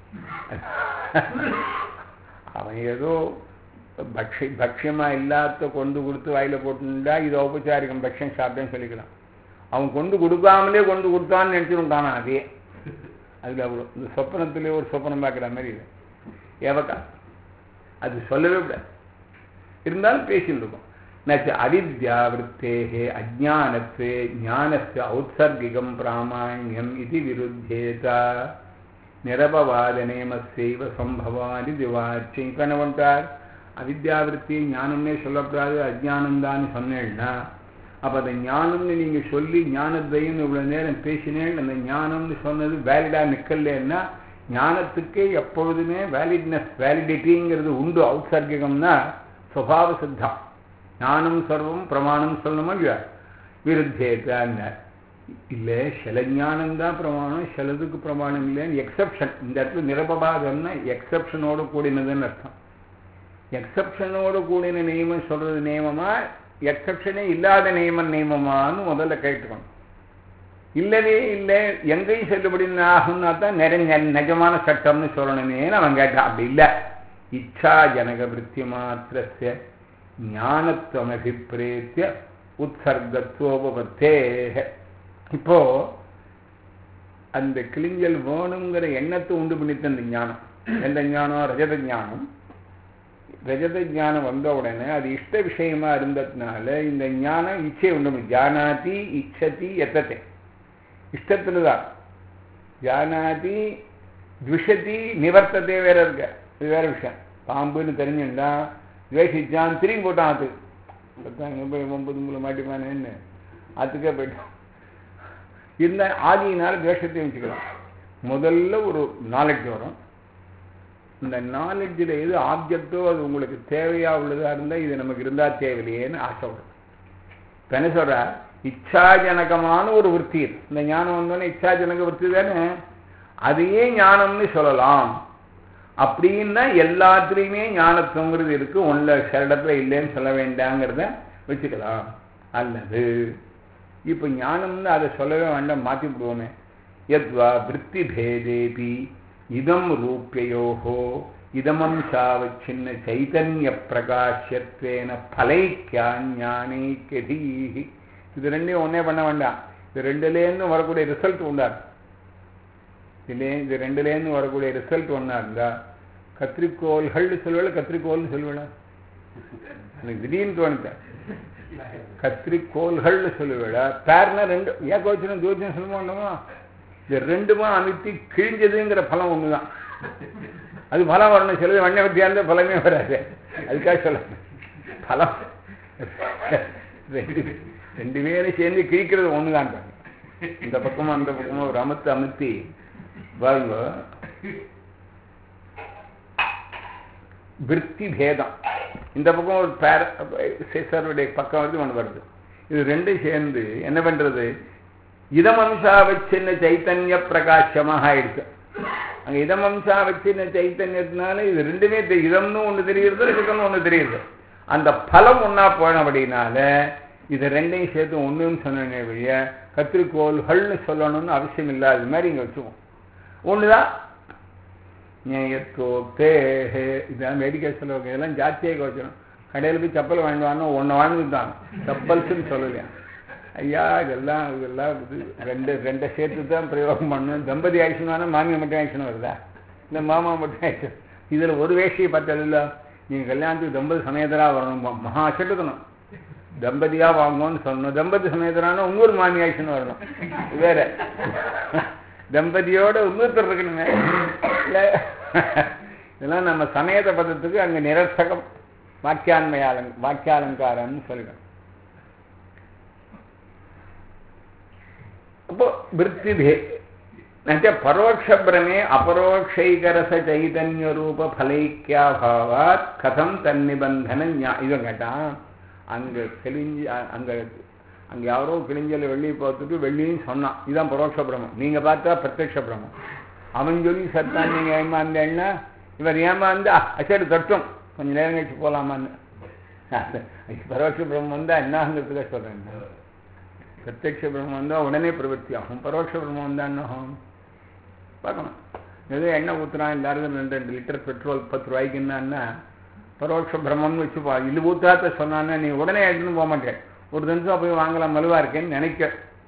அவன் ஏதோ பக்ஷி பக்ஷியமா இல்லாத கொண்டு கொடுத்து வாயில போட்டுண்டா இது ஔபச்சாரிகம் பக்ஷம் சாப்பிட்டேன்னு சொல்லிக்கலாம் அவன் கொண்டு கொடுக்காமலே கொண்டு கொடுத்தான்னு நினச்சிருந்தானா அதே அதுல அவ்வளோ இந்த சொப்பனத்திலே ஒரு சொப்பனம் பார்க்குற மாதிரி இது ஏவக்கா அது சொல்லவே கூடாது இருந்தாலும் பேசிட்டு இருக்கும் நச்ச அவித்யாவிருத்தேகே அஜானத்வே ஞானஸ்ய ஔத்சர்கிகம் பிராமாண்யம் இது விருத்தேதா நிரபவாத நேமசைவ சம்பவாதி திவாச்சி இப்போ என்ன பண்ணிட்டார் அவித்யாவிருத்தி ஞானம்னே சொல்லக்கூடாது அஜானம்தான்னு சொன்னேன்னா அப்போ அந்த ஞானம்னு நீங்கள் சொல்லி ஞானத்தையும் இவ்வளோ நேரம் பேசினேன் அந்த ஞானம்னு சொன்னது வேலிடாக நிற்கலன்னா ஞானத்துக்கே எப்பொழுதுமே வேலிட்னஸ் வேலிடிட்டிங்கிறது உண்டு ஔத்சர்கிகம்னா சுவாவ சித்தம் ஞானம் சர்வம் பிரமாணம் சொல்லணுமா இல்லையா விருத்தேத்தான்னார் இல்லை சில ஞானம் தான் பிரமாணம் சிலதுக்கு பிரமாணம் இல்லைன்னு எக்ஸப்ஷன் இந்த இடத்துல நிரபபாதம்னா எக்ஸப்ஷனோடு கூடினதுன்னு அர்த்தம் எக்ஸப்ஷனோடு கூடின நியமம் சொல்றது நியமமா எக்ஸப்ஷனே இல்லாத நியமம் நியமமான்னு முதல்ல கேட்டுக்கணும் இல்லவே இல்லை எங்கேயும் செல்லுபடின்னு ஆகும்னா தான் நிறைய நிஜமான சட்டம்னு சொல்லணுமேன்னு அவன் கேட்டான் அப்படி இல்லை இச்சா ஜனக விற்பி மாத்திரஸ்ய ஞானத்துவம் அபிப்பிரேத்திய உற்சர்கத்துவோபத்தே இப்போ அந்த கிளிஞ்சல் வேணுங்கிற எண்ணத்தை உண்டு பண்ணித்த அந்த ஞானம் எந்த ஞானம் ரஜத ஞானம் ரஜத ஞானம் வந்த உடனே அது இஷ்ட விஷயமா இருந்ததுனால இந்த ஞானம் இச்சை உண்டு ஜானாதி இச்சதி எத்தத்தை இஷ்டத்துல தான் ஜானாதி துஷதி நிவர்த்தத்தை வேற இருக்க இது வேற விஷயம் பாம்புன்னு தெரிஞ்சுட்டா துவேஷிச்சான் திரும்பி போட்டான் அது இங்கே போய் ஒன்பது மூணு மாட்டிப்பானேன்னு அதுக்கே போயிட்டான் இந்த ஆதியினால துவேஷத்தை வச்சுக்கலாம் முதல்ல ஒரு நாலெட்ஜ் வரும் இந்த நாலெட்ஜில் எது ஆப்ஜெக்டோ அது உங்களுக்கு தேவையா உள்ளதா இருந்தால் இது நமக்கு இருந்தால் தேவையில்லையேன்னு ஆசை வரும் இப்போ என்ன சொல்ற இச்சாஜனகமான ஒரு விற்பி இந்த ஞானம் வந்தோடனே இச்சாஜனக விற்பி தானே அதையே ஞானம்னு சொல்லலாம் அப்படின்னா எல்லாத்துலேயுமே ஞானத்துவங்கிறது இருக்கு ஒன்றில் சில இடத்துல இல்லைன்னு சொல்ல வேண்டாங்கிறத வச்சுக்கலாம் அல்லது இப்போ ஞானம்னு அதை சொல்லவே வேண்டாம் மாற்றி விடுவோமே யத்வா விற்பி பேதேபி இதம் ரூபியோகோ இதமம்சாவச்சின்ன சைதன்ய பிரகாஷத்வேன பலைக்கியா ஞானேக்கதீஹி இது ரெண்டையும் ஒன்றே பண்ண வேண்டாம் இது ரெண்டுலேருந்து வரக்கூடிய ரிசல்ட் உண்டார் இதுலே இது ரெண்டுலேருந்து வரக்கூடிய ரிசல்ட் ஒன்றா இருந்தா கத்திரிக்கோள்கள் சொல்லுவேல கத்திரிக்கோள்னு சொல்லுவேல எனக்கு திடீர்னு தோணுத்தேன் கத்திரிக்கோள்கள்னு சொல்லுவேல பேர்னா ரெண்டு ஏகோச்சனம் தூச்சனம் சொல்ல மாட்டோமா இது ரெண்டுமா அமைத்தி கிழிஞ்சதுங்கிற பலம் ஒன்று தான் அது பலம் வரணும் சிலது வண்ண வித்தியாந்த பலமே வராது அதுக்காக சொல்ல பலம் ரெண்டு ரெண்டு பேரும் சேர்ந்து கிழிக்கிறது ஒன்று தான் இந்த பக்கமும் அந்த பக்கமும் ஒரு அமுத்து அமுத்தி பாருங்க விற்பி பேதம் இந்த பக்கம் ஒரு பேர சேசருடைய பக்கம் வந்து ஒன்று வருது இது ரெண்டும் சேர்ந்து என்ன பண்றது இதமம்சாவச்சின்ன சைத்தன்ய பிரகாசமாக ஆயிடுச்சு அங்கே இதமம்சாவச்சின்ன சைத்தன்யத்தினால இது ரெண்டுமே இதம்னு ஒன்று தெரியுது இதுக்குன்னு ஒன்று தெரியுது அந்த பலம் ஒன்றா போனபடினால இது ரெண்டையும் சேர்த்து ஒன்றுன்னு சொன்னே வழிய கத்திரிக்கோள்கள்னு சொல்லணும்னு அவசியம் இல்லாத மாதிரி இங்கே வச்சுக்குவோம் ஒன்று தான் ஞேயத்தோத்தே இதான் வேடிக்கை சொல்லுவாங்க இதெல்லாம் ஜாத்தியை கோச்சணும் கடையில் போய் செப்பல் வாங்கிட்டு ஒன்று வாழ்ந்துட்டான் செப்பல்ஸ்ன்னு சொல்லலையா ஐயா இதெல்லாம் இதெல்லாம் இது ரெண்டு ரெண்டை சேர்த்து தான் பிரயோகம் பண்ணணும் தம்பதி ஆக்ஷன் மாமியை மட்டும் ஆக்ஷன் வருதா இல்லை மாமா மட்டும் ஆக்ஷன் இதில் ஒரு வேஷ்டியை பார்த்ததில்ல நீங்கள் கல்யாணத்துக்கு தம்பதி சமயத்தராக வரணும் மகா அச்சட்டுக்கணும் தம்பதியாக வாங்கணும்னு சொல்லணும் தம்பதி சமயத்தரான இன்னொரு மாமி ஆக்ஷன் வரணும் வேற தம்பதியோட இன்னொருத்தர் இருக்கணுங்க இல்லை இதெல்லாம் நம்ம சமயத்தை பதத்துக்கு அங்கே நிரர்த்தகம் வாக்கியான்மையாலங் வாக்கியாலங்காரம்னு சொல்லுவேன் அப்போ விற்பிபே நச்ச பரோட்சபிரமே அபரோக்ஷைகரச சைதன்ய ரூப ஃபலைக்கியாபாவாத் கதம் தன்னிபந்தன இதை கேட்டான் அங்கே கிழிஞ்சி அங்கே அங்கே யாரோ கிழிஞ்சல வெள்ளி பார்த்துட்டு வெள்ளின்னு சொன்னான் இதுதான் பரோட்ச பிரமம் நீங்கள் பார்த்தா பிரத்யக்ஷ பிரமம் அவன் சொல்லி சத்தான் நீங்கள் ஏமாந்தேன்னா இவர் ஏமாந்து அச்சடி தட்டும் கொஞ்சம் நேரம் கழிச்சு போகலாமான்னு பரோட்ச பிரம்மம் வந்தால் என்னங்கிறதுக்காக சொல்கிறேன் பிரத்யக்ஷ பிரம்மம் வந்தால் உடனே பிரவர்த்தி ஆகும் பரோட்ச பிரம்மம் வந்தால் என்ன ஆகும் பார்க்கணும் ஏதோ எண்ணெய் ஊற்றுறான் எல்லாருக்கும் ரெண்டு ரெண்டு லிட்டர் பெட்ரோல் பத்து ரூபாய்க்கு என்னன்னா பரோட்ச பிரம்மம்னு வச்சுப்பா இது ஊத்தாத்த சொன்னான்னா நீ உடனே எடுத்துன்னு போக மாட்டேன் ஒரு நிமிஷம் போய் வாங்கலாம் மலுவா இருக்கேன்னு நினைக்க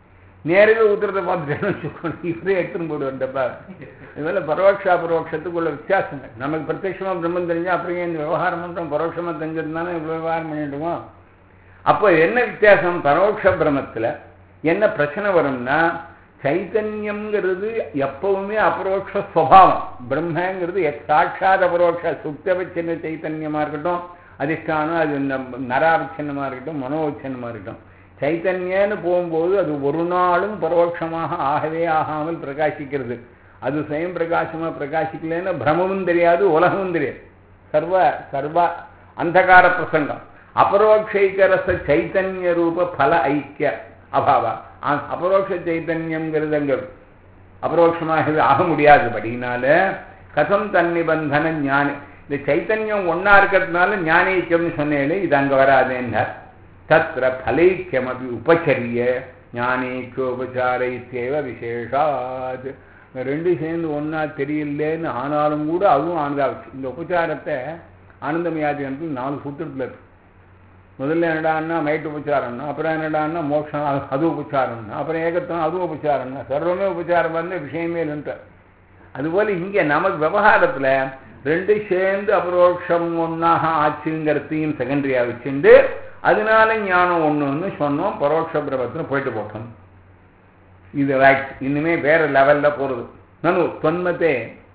நேரவே ஊத்துறத பார்த்துட்டேன்னு வச்சுக்கோங்க இவரே எடுத்துன்னு போடுவார்டப்பா இதுவேல பரோட்ச அபரோட்சத்துக்கு உள்ள வித்தியாசங்கள் நமக்கு பிரத்யட்சமா பிரம்மம் தெரிஞ்சா அப்புறம் ஏன் இந்த விவகாரம் பண்ணுறோம் பரோட்சமா தெரிஞ்சிருந்தானே இவ்வளோ விவகாரம் பண்ணிடுவோம் அப்போ என்ன வித்தியாசம் பரோட்ச பிரமத்தில் என்ன பிரச்சனை வரும்னா சைத்தன்யம்ங்கிறது எப்பவுமே அபரோக்ஷ சுவாவம் பிரம்மங்கிறது சாட்சாத் அபரோக்ஷ சுத்தவச்சின்ன சைத்தன்யமா இருக்கட்டும் அதிஷ்டானம் அது நராவச்சின்னமா இருக்கட்டும் மனோவச்சின்னமா இருக்கட்டும் சைத்தன்யன்னு போகும்போது அது ஒரு நாளும் பரோட்சமாக ஆகவே ஆகாமல் பிரகாசிக்கிறது அது சுயம் பிரகாசமா பிரகாசிக்கலன்னா பிரமமும் தெரியாது உலகமும் தெரியாது சர்வ சர்வ அந்தகார பிரசங்கம் அபரோக்ஷைக்கரச சைத்தன்ய ரூப பல ஐக்கிய அபாவா அபரோக்ஷ சைத்தன்யம்ங்கிறது அங்க அபரோக்ஷமாக ஆக முடியாதபடினால கதம் தன்னிபந்தன ஞான இந்த சைத்தன்யம் ஒன்னா இருக்கிறதுனால ஞானீக்கியம்னு சொன்னேன் இது அங்க வராதுன்னார் தத்திர பலைக்கியம் அப்படி உபச்சரிய ஞானேக்கியோபச்சாரைத்தேவ விசேஷாத் ரெண்டு சேர்ந்து ஒன்னா தெரியலேன்னு ஆனாலும் கூட அதுவும் ஆனதாச்சு இந்த உபச்சாரத்தை ஆனந்தமயாதி நாலு சூத்திரத்தில் இருக்கு முதல்ல என்னடான்னா மைட்டு உபச்சாரம்னா அப்புறம் என்னடான்னா மோட்சம் அது உபச்சாரம்னா அப்புறம் ஏகத்துவம் அது உபச்சாரம்னா சர்வமே உபச்சாரம் வந்து விஷயமே இல்லைன்றார் அதுபோல இங்கே நமக்கு விவகாரத்தில் ரெண்டு சேர்ந்து அபரோக்ஷம் ஒன்றாக ஆச்சுங்கிறதையும் செகண்டரியா வச்சுண்டு அதனால ஞானம் ஒன்றுன்னு சொன்னோம் பரோட்ச பிரபத்தில் போயிட்டு போட்டோம் இது ரைட் இனிமே வேற லெவல்ல போறது நனு தொன்மத்தே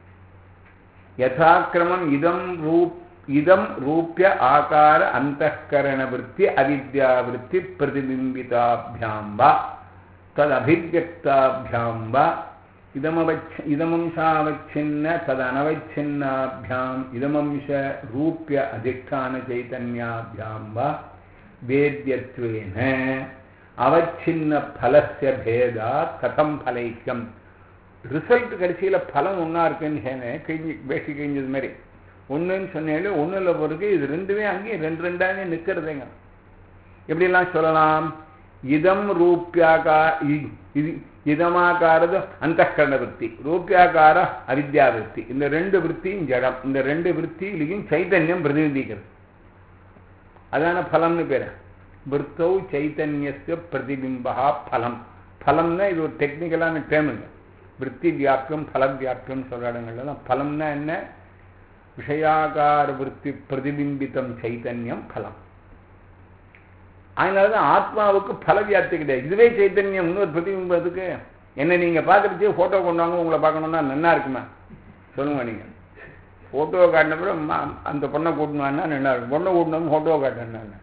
யதாக்கிரமம் இதம் ரூப் இதம் ரூபிய ஆகார அந்தகரண விற்பி அவித்யா விற்பி பிரதிபிம்பிதாபியாம் வா ததபிவியக்தாபியாம் வா இதமவச் இதமம்சாவச்சின்ன ததனவச்சின்னாபியாம் இதமம்ச ரூபிய அதிஷ்டான சைத்தன்யாபியாம் வா வேத்யத்வேன அவச்சின்ன பலசிய பேதா கதம் பலைக்கம் ரிசல்ட் கடைசியில் பலம் ஒன்றா இருக்குன்னு சொன்னேன் கிழிஞ்சு பேசி கிழிஞ்சது மாதிரி ஒன்றுன்னு சொன்னாலும் ஒன்றில் பிறகு இது ரெண்டுமே அங்கேயும் ரெண்டு ரெண்டாவே நிற்கிறதுங்க எப்படிலாம் சொல்லலாம் இதம் ரூபியாகா இது இதமாகாரது அந்தகரண விற்பி ரூபியாகார அவித்யா விற்பி இந்த ரெண்டு விற்பியும் ஜடம் இந்த ரெண்டு விற்பியிலையும் சைத்தன்யம் பிரதிநிதிக்கிறது அதான பலம்னு பேர் விற்பௌ சைத்தன்யஸ்ய பிரதிபிம்பா பலம் பலம்னா இது ஒரு டெக்னிக்கலான டேர்முங்க விற்பி வியாப்தியம் பல வியாப்தியம் சொல்ற இடங்கள்லாம் பலம்னா என்ன விஷயாகார விற்பி பிரதிபிம்பித்தம் சைத்தன்யம் பலம் அதனாலதான் ஆத்மாவுக்கு பல வியாப்தி கிடையாது இதுவே சைத்தன்யம் இன்னொரு பிரதிபிம்பத்துக்கு என்ன நீங்க பார்த்துட்டு போட்டோ கொண்டாங்க உங்களை பார்க்கணும்னா நல்லா இருக்குமா சொல்லுங்க நீங்க போட்டோ காட்டினப்பறம் அந்த பொண்ணை கூட்டணும்னா நல்லா இருக்கும் பொண்ணை கூட்டணும் போட்டோ காட்டினேன்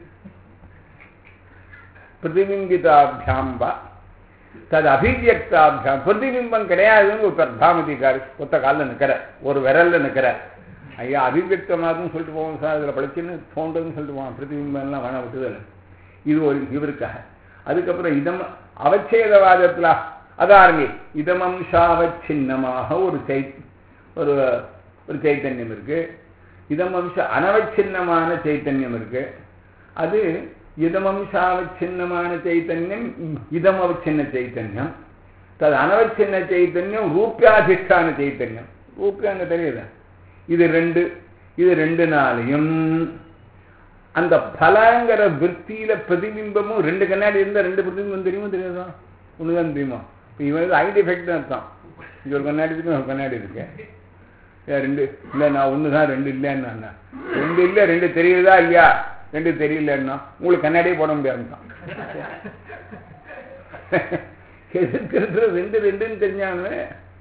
பிரதிபிம்பிதாபியாம்பா தது அபிவியக்தாபியாம் பிரதிபிம்பம் கிடையாதுன்னு ஒரு தாமதிக்காரு ஒத்த காலில் நிற்கிற ஒரு விரல்ல நிற்கிற ஐயா அபிவியக்தமாகவும் சொல்லிட்டு போவோம் சார் அதில் படிச்சுன்னு தோன்றதுன்னு சொல்லிட்டு போவான் பிரதிபிம்பம் எல்லாம் வேணாம் விட்டுதல் இது ஒரு இவருக்காக அதுக்கப்புறம் இதம் அவச்சேதவாதத்தில் அதாரங்கி இதமம்சாவச்சின்னமாக ஒரு சை ஒரு ஒரு சைத்தன்யம் இருக்கு இதமம்ச அனவச்சின்னமான சைத்தன்யம் இருக்கு அது இதமம்சாவச்சின்னமான சைத்தன்யம் இதம் அவச்சின்ன சைத்தன்யம் தது அனவச்சின்ன சைத்தன்யம் ரூபியாதிஷ்டான சைத்தன்யம் ரூபியா அங்கே தெரியுது இது ரெண்டு இது ரெண்டு நாளையும் அந்த பலங்கிற விற்பியில பிரதிபிம்பமும் ரெண்டு கண்ணாடி இருந்தால் ரெண்டு பிரதிபிம்பம் தெரியுமா தெரியாதா ஒண்ணுதான் தெரியுமா இப்போ இவன் ஐடி எஃபெக்ட் அர்த்தம் இங்க ஒரு கண்ணாடி இருக்கு ஒரு கண்ணாடி இருக்கு ரெண்டு இல்லை நான் ஒன்று தான் ரெண்டு இல்லைன்னு ரெண்டு இல்லை ரெண்டு தெரியுதா இல்லையா ரெண்டு தெரியலன்னா உங்களுக்கு கண்ணாடியே போட முடியாதுதான் எதிர்க்கிறது ரெண்டு ரெண்டுன்னு தெரிஞ்சானு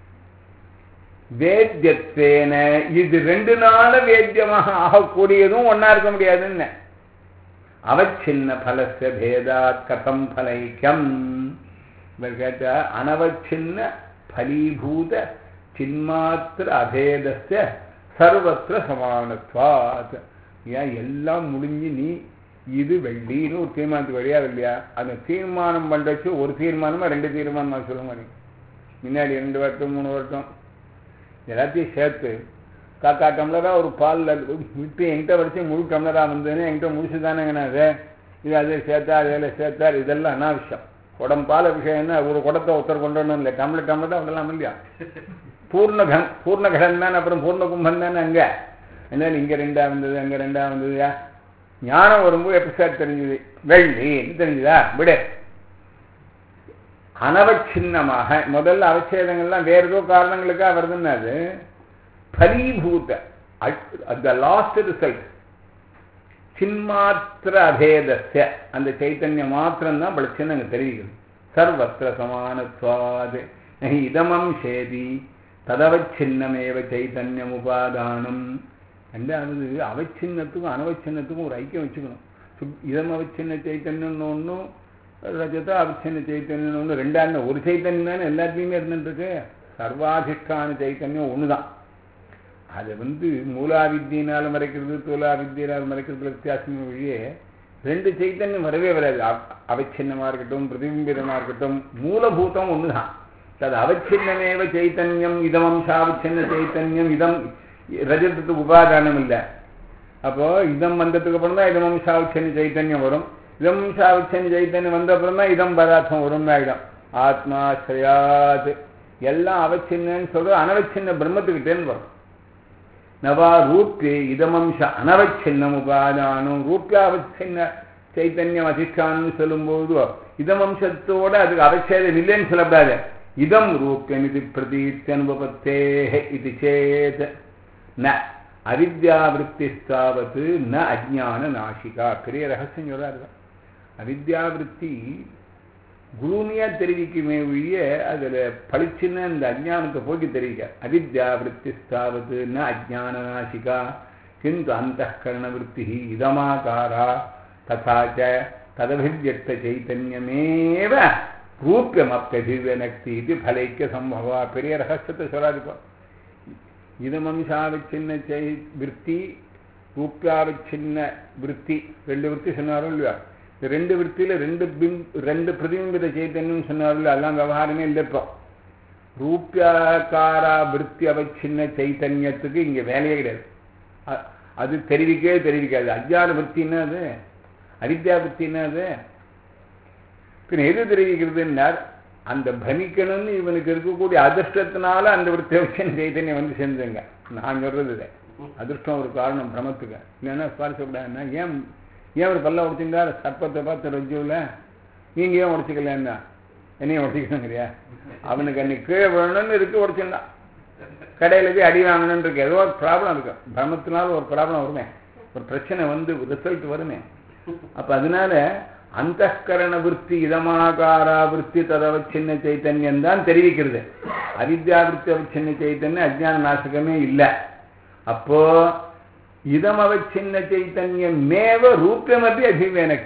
வேத்தியத்தேன இது ரெண்டு நாள வேத்தியமாக ஆகக்கூடியதும் ஒன்னா இருக்க முடியாதுன்னு அவச்சின்ன பலச பேதாத் கதம் பலைக்கம் இவர் கேட்ட அனவச்சின்ன பலீபூத சின்மாத்திர அபேதஸ்ய சர்வத்திர சமானத்வாத் ஏன் எல்லாம் முடிஞ்சு நீ இது வெள்ளின்னு ஒரு தீர்மானத்துக்கு வழியா இல்லையா அந்த தீர்மானம் பண்றச்சு ஒரு தீர்மானமா ரெண்டு தீர்மானமா சொல்லுங்க நீ முன்னாடி ரெண்டு வருஷம் மூணு வருஷம் எல்லாத்தையும் சேர்த்து காக்கா டம்ளராக ஒரு பாலில் விட்டு என்கிட்ட வரைக்கும் முழு டம்ளராக வந்ததுன்னு என்கிட்ட முடிச்சு தானேங்கண்ணா அது இது அதை சேர்த்தா அதில் சேர்த்தார் இதெல்லாம் அனாவசியம் குடம் பால விஷயம்னா ஒரு குடத்தை ஒருத்தர் கொண்டு வரணும் இல்லை டம்ளர் டம்ளர் தான் விடலாம் இல்லையா பூர்ணகன் பூர்ணகடன் தானே அப்புறம் பூர்ண கும்பம் தானே அங்கே என்ன இங்கே ரெண்டா வந்தது அங்கே ரெண்டா வந்ததுயா ஞானம் வரும்போது எப்படி சார் தெரிஞ்சுது வெள்ளின்னு தெரிஞ்சுதா விடு அனவச்சின்னமாக முதல்ல அவச்சேதங்கள்லாம் வேற ஏதோ காரணங்களுக்காக வருதுன்னு அது பலீபூத த லாஸ்ட் ரிசல்ட் சின்மாத்திர அபேதஸ்ய அந்த சைத்தன்யம் மாத்திரம்தான் பளிச்சுன்னு அங்கே தெரிவிக்குது சர்வத்திர சமானத்வாது இதமம் சேதி ததவச்சின்னமேவ சைத்தன்யம் உபாதானம் ரெண்டாவது அவச்சின்னத்துக்கும் அனவச்சின்னத்துக்கும் ஒரு ஐக்கியம் வச்சுக்கணும் சுப்- இதம் அவச்சின்ன சைத்தன்யம்னு ஒன்றும் ரஜத அவச்சின்ன சைத்தன்யம் ஒன்று ரெண்டாண்டு ஒரு சைத்தன்யம் தானே எல்லாத்துலேயுமே இருந்துருக்கு சர்வாதிஷ்டான சைத்தன்யம் ஒன்று தான் அது வந்து மூலாவித்தியினால் மறைக்கிறது தூலாவித்தியினால் மறைக்கிறதுல வித்தியாசம் வழியே ரெண்டு சைத்தன்யம் வரவே வராது அவ- அவச்சின்னமா இருக்கட்டும் பிரதிபிம்பிதமா இருக்கட்டும் மூலபூதம் ஒன்று தான் அது அவச்சின்னமேவ சைத்தன்யம் இதமம்சாவச்சின்ன சைத்தன்யம் இதம் ரஜத்துக்கு உபாதானம் இல்லை அப்போ இதம் வந்ததுக்கு அப்புறம் தான் இதமம்சாவச்சின்ன சைத்தன்யம் வரும் இதம்சாவச்சின்ன சைத்தன்யம் வந்த அப்புறம் தான் இதம் பதார்த்தம் வரும் ஆகிடும் ஆத்மா ஸ்ரயாத் எல்லாம் அவச்சின்னன்னு சொல்றது அனவச்சின்ன பிரம்மத்துக்கிட்டேன்னு வரும் நவா ரூப்பே இதமம்ச அனவச்சின்னம் உபாதானம் ரூப்பியாவச்சின்ன சைத்தன்யம் அதிஷ்டானம் சொல்லும்போது இதமம்சத்தோட அதுக்கு அவச்சேதம் இல்லைன்னு சொல்லக்கூடாது இதம் ரூப்பியம் இது பிரதீத்தியனுபவத்தே இது சேத் ந அவித்யாவிருத்திஸ்தாவது ந அஜ்ஞான நாசிகா பெரிய ரகசியம் சொல்றாரு அவித்யாவிருத்தி குருமையா தெரிவிக்குமே ஒழிய அதுல பளிச்சுன்னு அந்த அஜ்ஞானத்தை போக்கி தெரிவிக்க அவித்யா விற்பி ஸ்தாவது ந அஜ்ஞான நாசிகா கிந்து அந்த விற்பி இதமாகாரா ததா ச ததபிவியக்த சைத்தன்யமேவ ரூபியமப்பியபிவியனக்தி இது பலைக்க சம்பவா பெரிய ரகசியத்தை சொல்லாதுப்பா இதமம்சாவிச்சின்ன சை விற்பி ரூப்பியாவிச்சின்ன விற்பி ரெண்டு விற்பி சொன்னாரும் இல்லையா இந்த ரெண்டு விற்பியில ரெண்டு பிம் ரெண்டு பிரதிபிம்பித சைத்தன்யம் சொன்னார்கள் அதெல்லாம் விவகாரமே இல்லை இப்போ ரூபியாக்காரா விற்பி அவச்சின்ன சைத்தன்யத்துக்கு இங்க வேலையே கிடையாது அ- அது தெரிவிக்கவே தெரிவிக்காது அஜ்ஞான விற்பின்னா அது அவித்யா விற்பின்னா அது பின்ன எது தெரிவிக்கிறதுன்னார் அந்த பிரமிக்கணும்னு இவனுக்கு இருக்கக்கூடிய அதிர்ஷ்டத்தினால அந்த ஒரு தேவச்சன் சைத்தன்யம் வந்து சேர்ந்துங்க நான் சொல்றது இது. அதிர்ஷ்டம் ஒரு காரணம் பிரமத்துக்கு இல்லைன்னா சுவாரஸ்யப்படாதுன்னா ஏன் ஏன் ஒரு பல்ல உடைச்சிருந்தார் சர்ப்பத்தை பார்த்து ரஜுவில் நீங்க ஏன் உடைச்சிக்கலன்னா என்னையும் உடைச்சிக்கணுங்கிறியா அவனுக்கு அன்னைக்கு கீழே விழணும்னு இருக்கு உடைச்சிருந்தான் கடையில போய் அடி வாங்கணும்னு இருக்கு ஏதோ ஒரு ப்ராப்ளம் இருக்கு பிரமத்தினால ஒரு ப்ராப்ளம் வருமே ஒரு பிரச்சனை வந்து ரிசல்ட் வருமே அப்ப அதனால அந்தகரண விற்பி இதமாகாரா விற்பி ததவச்சின்ன சைத்தன்யம் தான் தெரிவிக்கிறது அவித்யா விற்பி அவச்சின்ன சைத்தன்யம் அஜ்ஞான நாசகமே இல்லை அப்போ இதம் அவச்சின்ன சைத்தன்யம் மேவ ரூபியமப்பி அபிவேனக்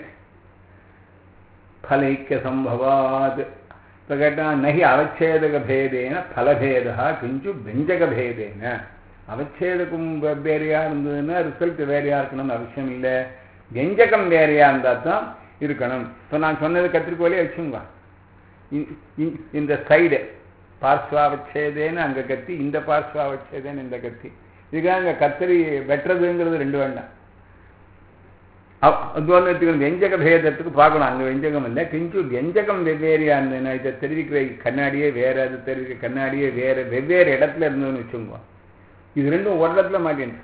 ஃபலைக்க சம்பவாத் இப்ப கேட்டா நகி அவச்சேதக பேதேன பலபேதா கிஞ்சு வெஞ்சக பேதேன அவச்சேதகம் வேறையா இருந்ததுன்னா ரிசல்ட் வேறையா இருக்கணும்னு அவசியம் இல்லை வெஞ்சகம் வேறையா இருந்தா தான் இருக்கணும் இப்போ நான் சொன்னது கத்திரிக்கோலே வச்சுங்க இ- இ- இந்த சைடு பார்ஸ்வாவச்சேதேன்னு அங்க கத்தி இந்த பார்ஸ்வாவச்சேதேன்னு இந்த கத்தி இதுக்காக அங்க கத்திரி வெட்டுறதுங்கிறது ரெண்டு வேண்டாம் அத்வானத்துக்கு வெஞ்சக பேதத்துக்கு பார்க்கணும் அங்க வெஞ்சகம் இல்லை கிஞ்சு வெஞ்சகம் வெவ்வேறையா இருந்ததுன்னா இதை தெரிவிக்கிற கண்ணாடியே வேற அது தெரிவிக்கிற கண்ணாடியே வேற வெவ்வேறு இடத்துல இருந்ததுன்னு வச்சுக்கோங்க இது ரெண்டும் ஒரு இடத்துல மாட்டேன்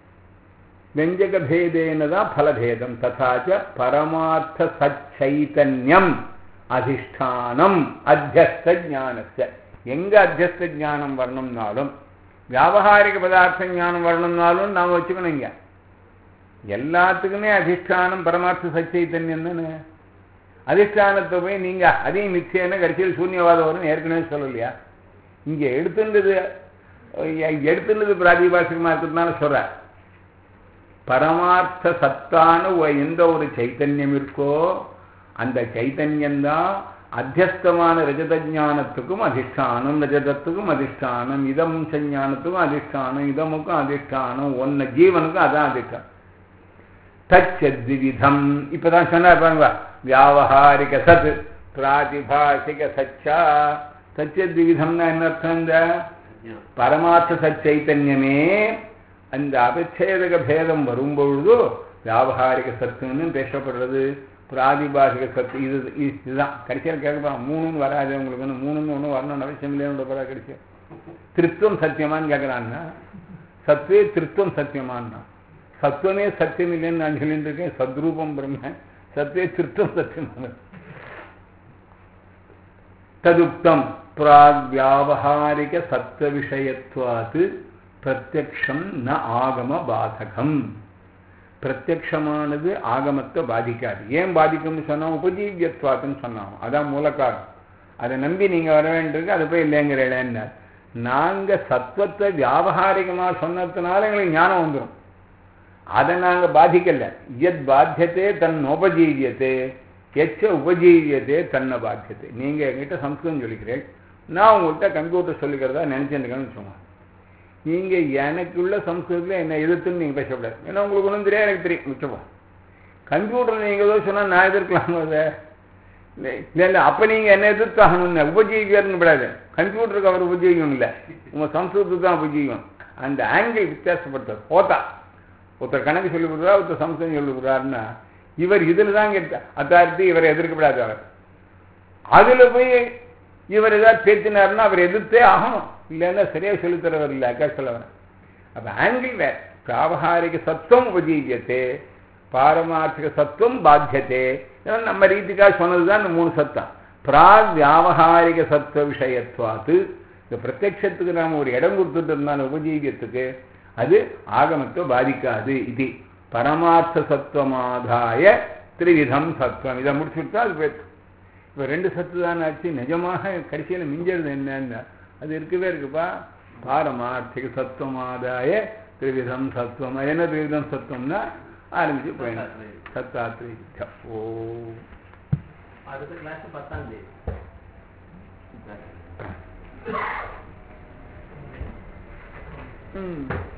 வெஞ்சக பேதேன தான் பலபேதம் ததாச்ச பரமார்த்த சச்சைத்தன்யம் அதிஷ்டானம் அத்தியஸ்த ஞானஸ்ய எங்க அத்தியஸ்த ஞானம் வரணும்னாலும் வியாபகாரிக பதார்த்த ஞானம் வரணும்னாலும் நாம் வச்சுக்கணும் இங்க எல்லாத்துக்குமே அதிஷ்டானம் பரமார்த்த சச்சைத்தன்யம் தானே அதிஷ்டானத்தை போய் நீங்க அதையும் மிச்சேன்னு கடைசியில் சூன்யவாதம் வரும் ஏற்கனவே சொல்லலையா இங்க எடுத்துன்றது எடுத்துன்றது பிராதிபாசிகமா இருக்கிறதுனால சொல்ற பரமார்த்த சத்தான ஒ- எந்த ஒரு சைத்தன்யம் இருக்கோ அந்த சைத்தன்யம்தான் அத்தியஸ்தமான ரஜத ஞானத்துக்கும் அதிஷ்டானம் ரஜதத்துக்கும் அதிஷ்டானம் இதம் ஞானத்துக்கும் அதிஷ்டானம் இதமுக்கும் அதிஷ்டானம் ஒன்ன ஜீவனுக்கும் அதான் அதிஷ்டானம் தச்சத்விவிதம் இப்பதான் சொன்னார் பாருங்க வியாவகாரிக சத் பிராதிபாசிக சச்சா தச்சத்விவிதம்னா என்ன அர்த்தம் இந்த பரமார்த்த சச்சைத்தன்யமே அந்த அபச்சேதக பேதம் வரும்பொழுது வியாபகாரிக சத்துன்னு பேசப்படுறது பிராதிபாசிக சத்து இது இது- இதுதான் கடைசியில் கேட்கலாம் மூணுன்னு வராது உங்களுக்கு வந்து மூணுன்னு ஒன்றும் வரணும்னு அவசியம் இல்லைன்னு போறா கடைசியில் திருத்துவம் சத்தியமான்னு கேட்குறான்னா சத்துவே திருத்துவம் சத்தியமான்னா சத்துவமே சத்தியம் இல்லைன்னு நான் சொல்லிட்டு இருக்கேன் சத்ரூபம் பிரம்ம சத்துவே திருத்துவம் சத்தியமான ததுக்தம் பிராக்வியாவகாரிக சத்வ விஷயத்துவாத்து பிரத்யக்ஷம் ந ஆகம பாதகம் பிரத்யக்ஷமானது ஆகமத்தை பாதிக்காது ஏன் பாதிக்கும்னு சொன்னா உபஜீவியத்வாத்துன்னு சொன்னோம் அதான் மூலக்காரம் அதை நம்பி நீங்க வர வேண்டியிருக்கு அது போய் இல்லைங்கிறேன்னு நாங்க சத்வத்தை வியாபகாரிகமா சொன்னதுனால எங்களுக்கு ஞானம் வந்துடும் அதை நாங்க பாதிக்கல எத் பாத்தியத்தே தன் உபஜீவியத்தே எச்ச உபஜீவியத்தே தன்னை பாத்தியத்தை நீங்க என்கிட்ட சம்ஸ்கிருதம் சொல்லிக்கிறேன் நான் உங்கள்கிட்ட கம்ப்யூட்டர் சொல்லிக்கிறதா நினைச்சிருக்கேன்னு சொன்னேன் நீங்க எனக்குள்ள சம்ஸ்கிருதத்தில் என்ன எதிர்த்துன்னு நீங்க பேசக்கூடாது ஏன்னா உங்களுக்கு ஒன்றும் தெரியாது எனக்கு தெரியும் மிச்சமா கம்ப்யூட்டர் நீங்க ஏதோ சொன்னா நான் எதிர்க்கலாம் அதை இல்லை இல்லை அப்போ நீங்கள் என்ன எதிர்த்தாகணும்னு உபஜீவியர்னு விடாது கம்ப்யூட்டருக்கு அவர் உபஜீவியம் இல்லை உங்கள் சம்ஸ்கிருதத்துக்கு தான் உபஜீவியம் அந்த ஆங்கிள் வித்தியாசப்படுத்தார் போத்தா ஒருத்தர் கணக்கு சொல்லி கொடுக்குறா ஒருத்தர் சம்ஸ்கிருதம் சொல்லி கொடுக்குறாருன்னா இவர் இதில் தான் அத்தாரிட்டி இவரை எதிர்க்கப்படாது அவர் அதில் போய் இவர் ஏதாவது பேசினாருன்னா அவர் எதிர்த்தே ஆகணும் இல்லைன்னா சரியாக சொல்லித்தரவர் இல்லை அக்கா சொல்ல வரேன் அப்போ ஆங்கிள் வேற வியாபகாரிக சத்துவம் உபஜீவியத்தே பாரமார்த்திக சத்துவம் பாத்தியத்தே இதெல்லாம் நம்ம ரீதிக்காக சொன்னதுதான் இந்த மூணு சத்தம் பிராக் வியாபகாரிக சத்துவ விஷயத்துவாத்து இந்த பிரத்யட்சத்துக்கு நாம் ஒரு இடம் கொடுத்துட்டு இருந்தாலும் உபஜீவியத்துக்கு அது ஆகமத்தை பாதிக்காது இது பரமார்த்த சத்துவமாதாய திரிவிதம் சத்துவம் இதை முடிச்சுட்டா அது போயிடுச்சு இப்போ ரெண்டு சத்து தான் ஆச்சு நிஜமாக கடைசியில் மிஞ்சது என்னன்னா அது இருக்கவே இருக்குப்பா பாரமார்த்திக சத்துவமாதாய திரிவிதம் சத்துவம் என்ன திரிவிதம் சத்துவம்னா ஆரம்பிச்சு போயிடும் சத்தாத்ரி ஓ அடுத்த கிளாஸ் பத்தாம் தேதி ம்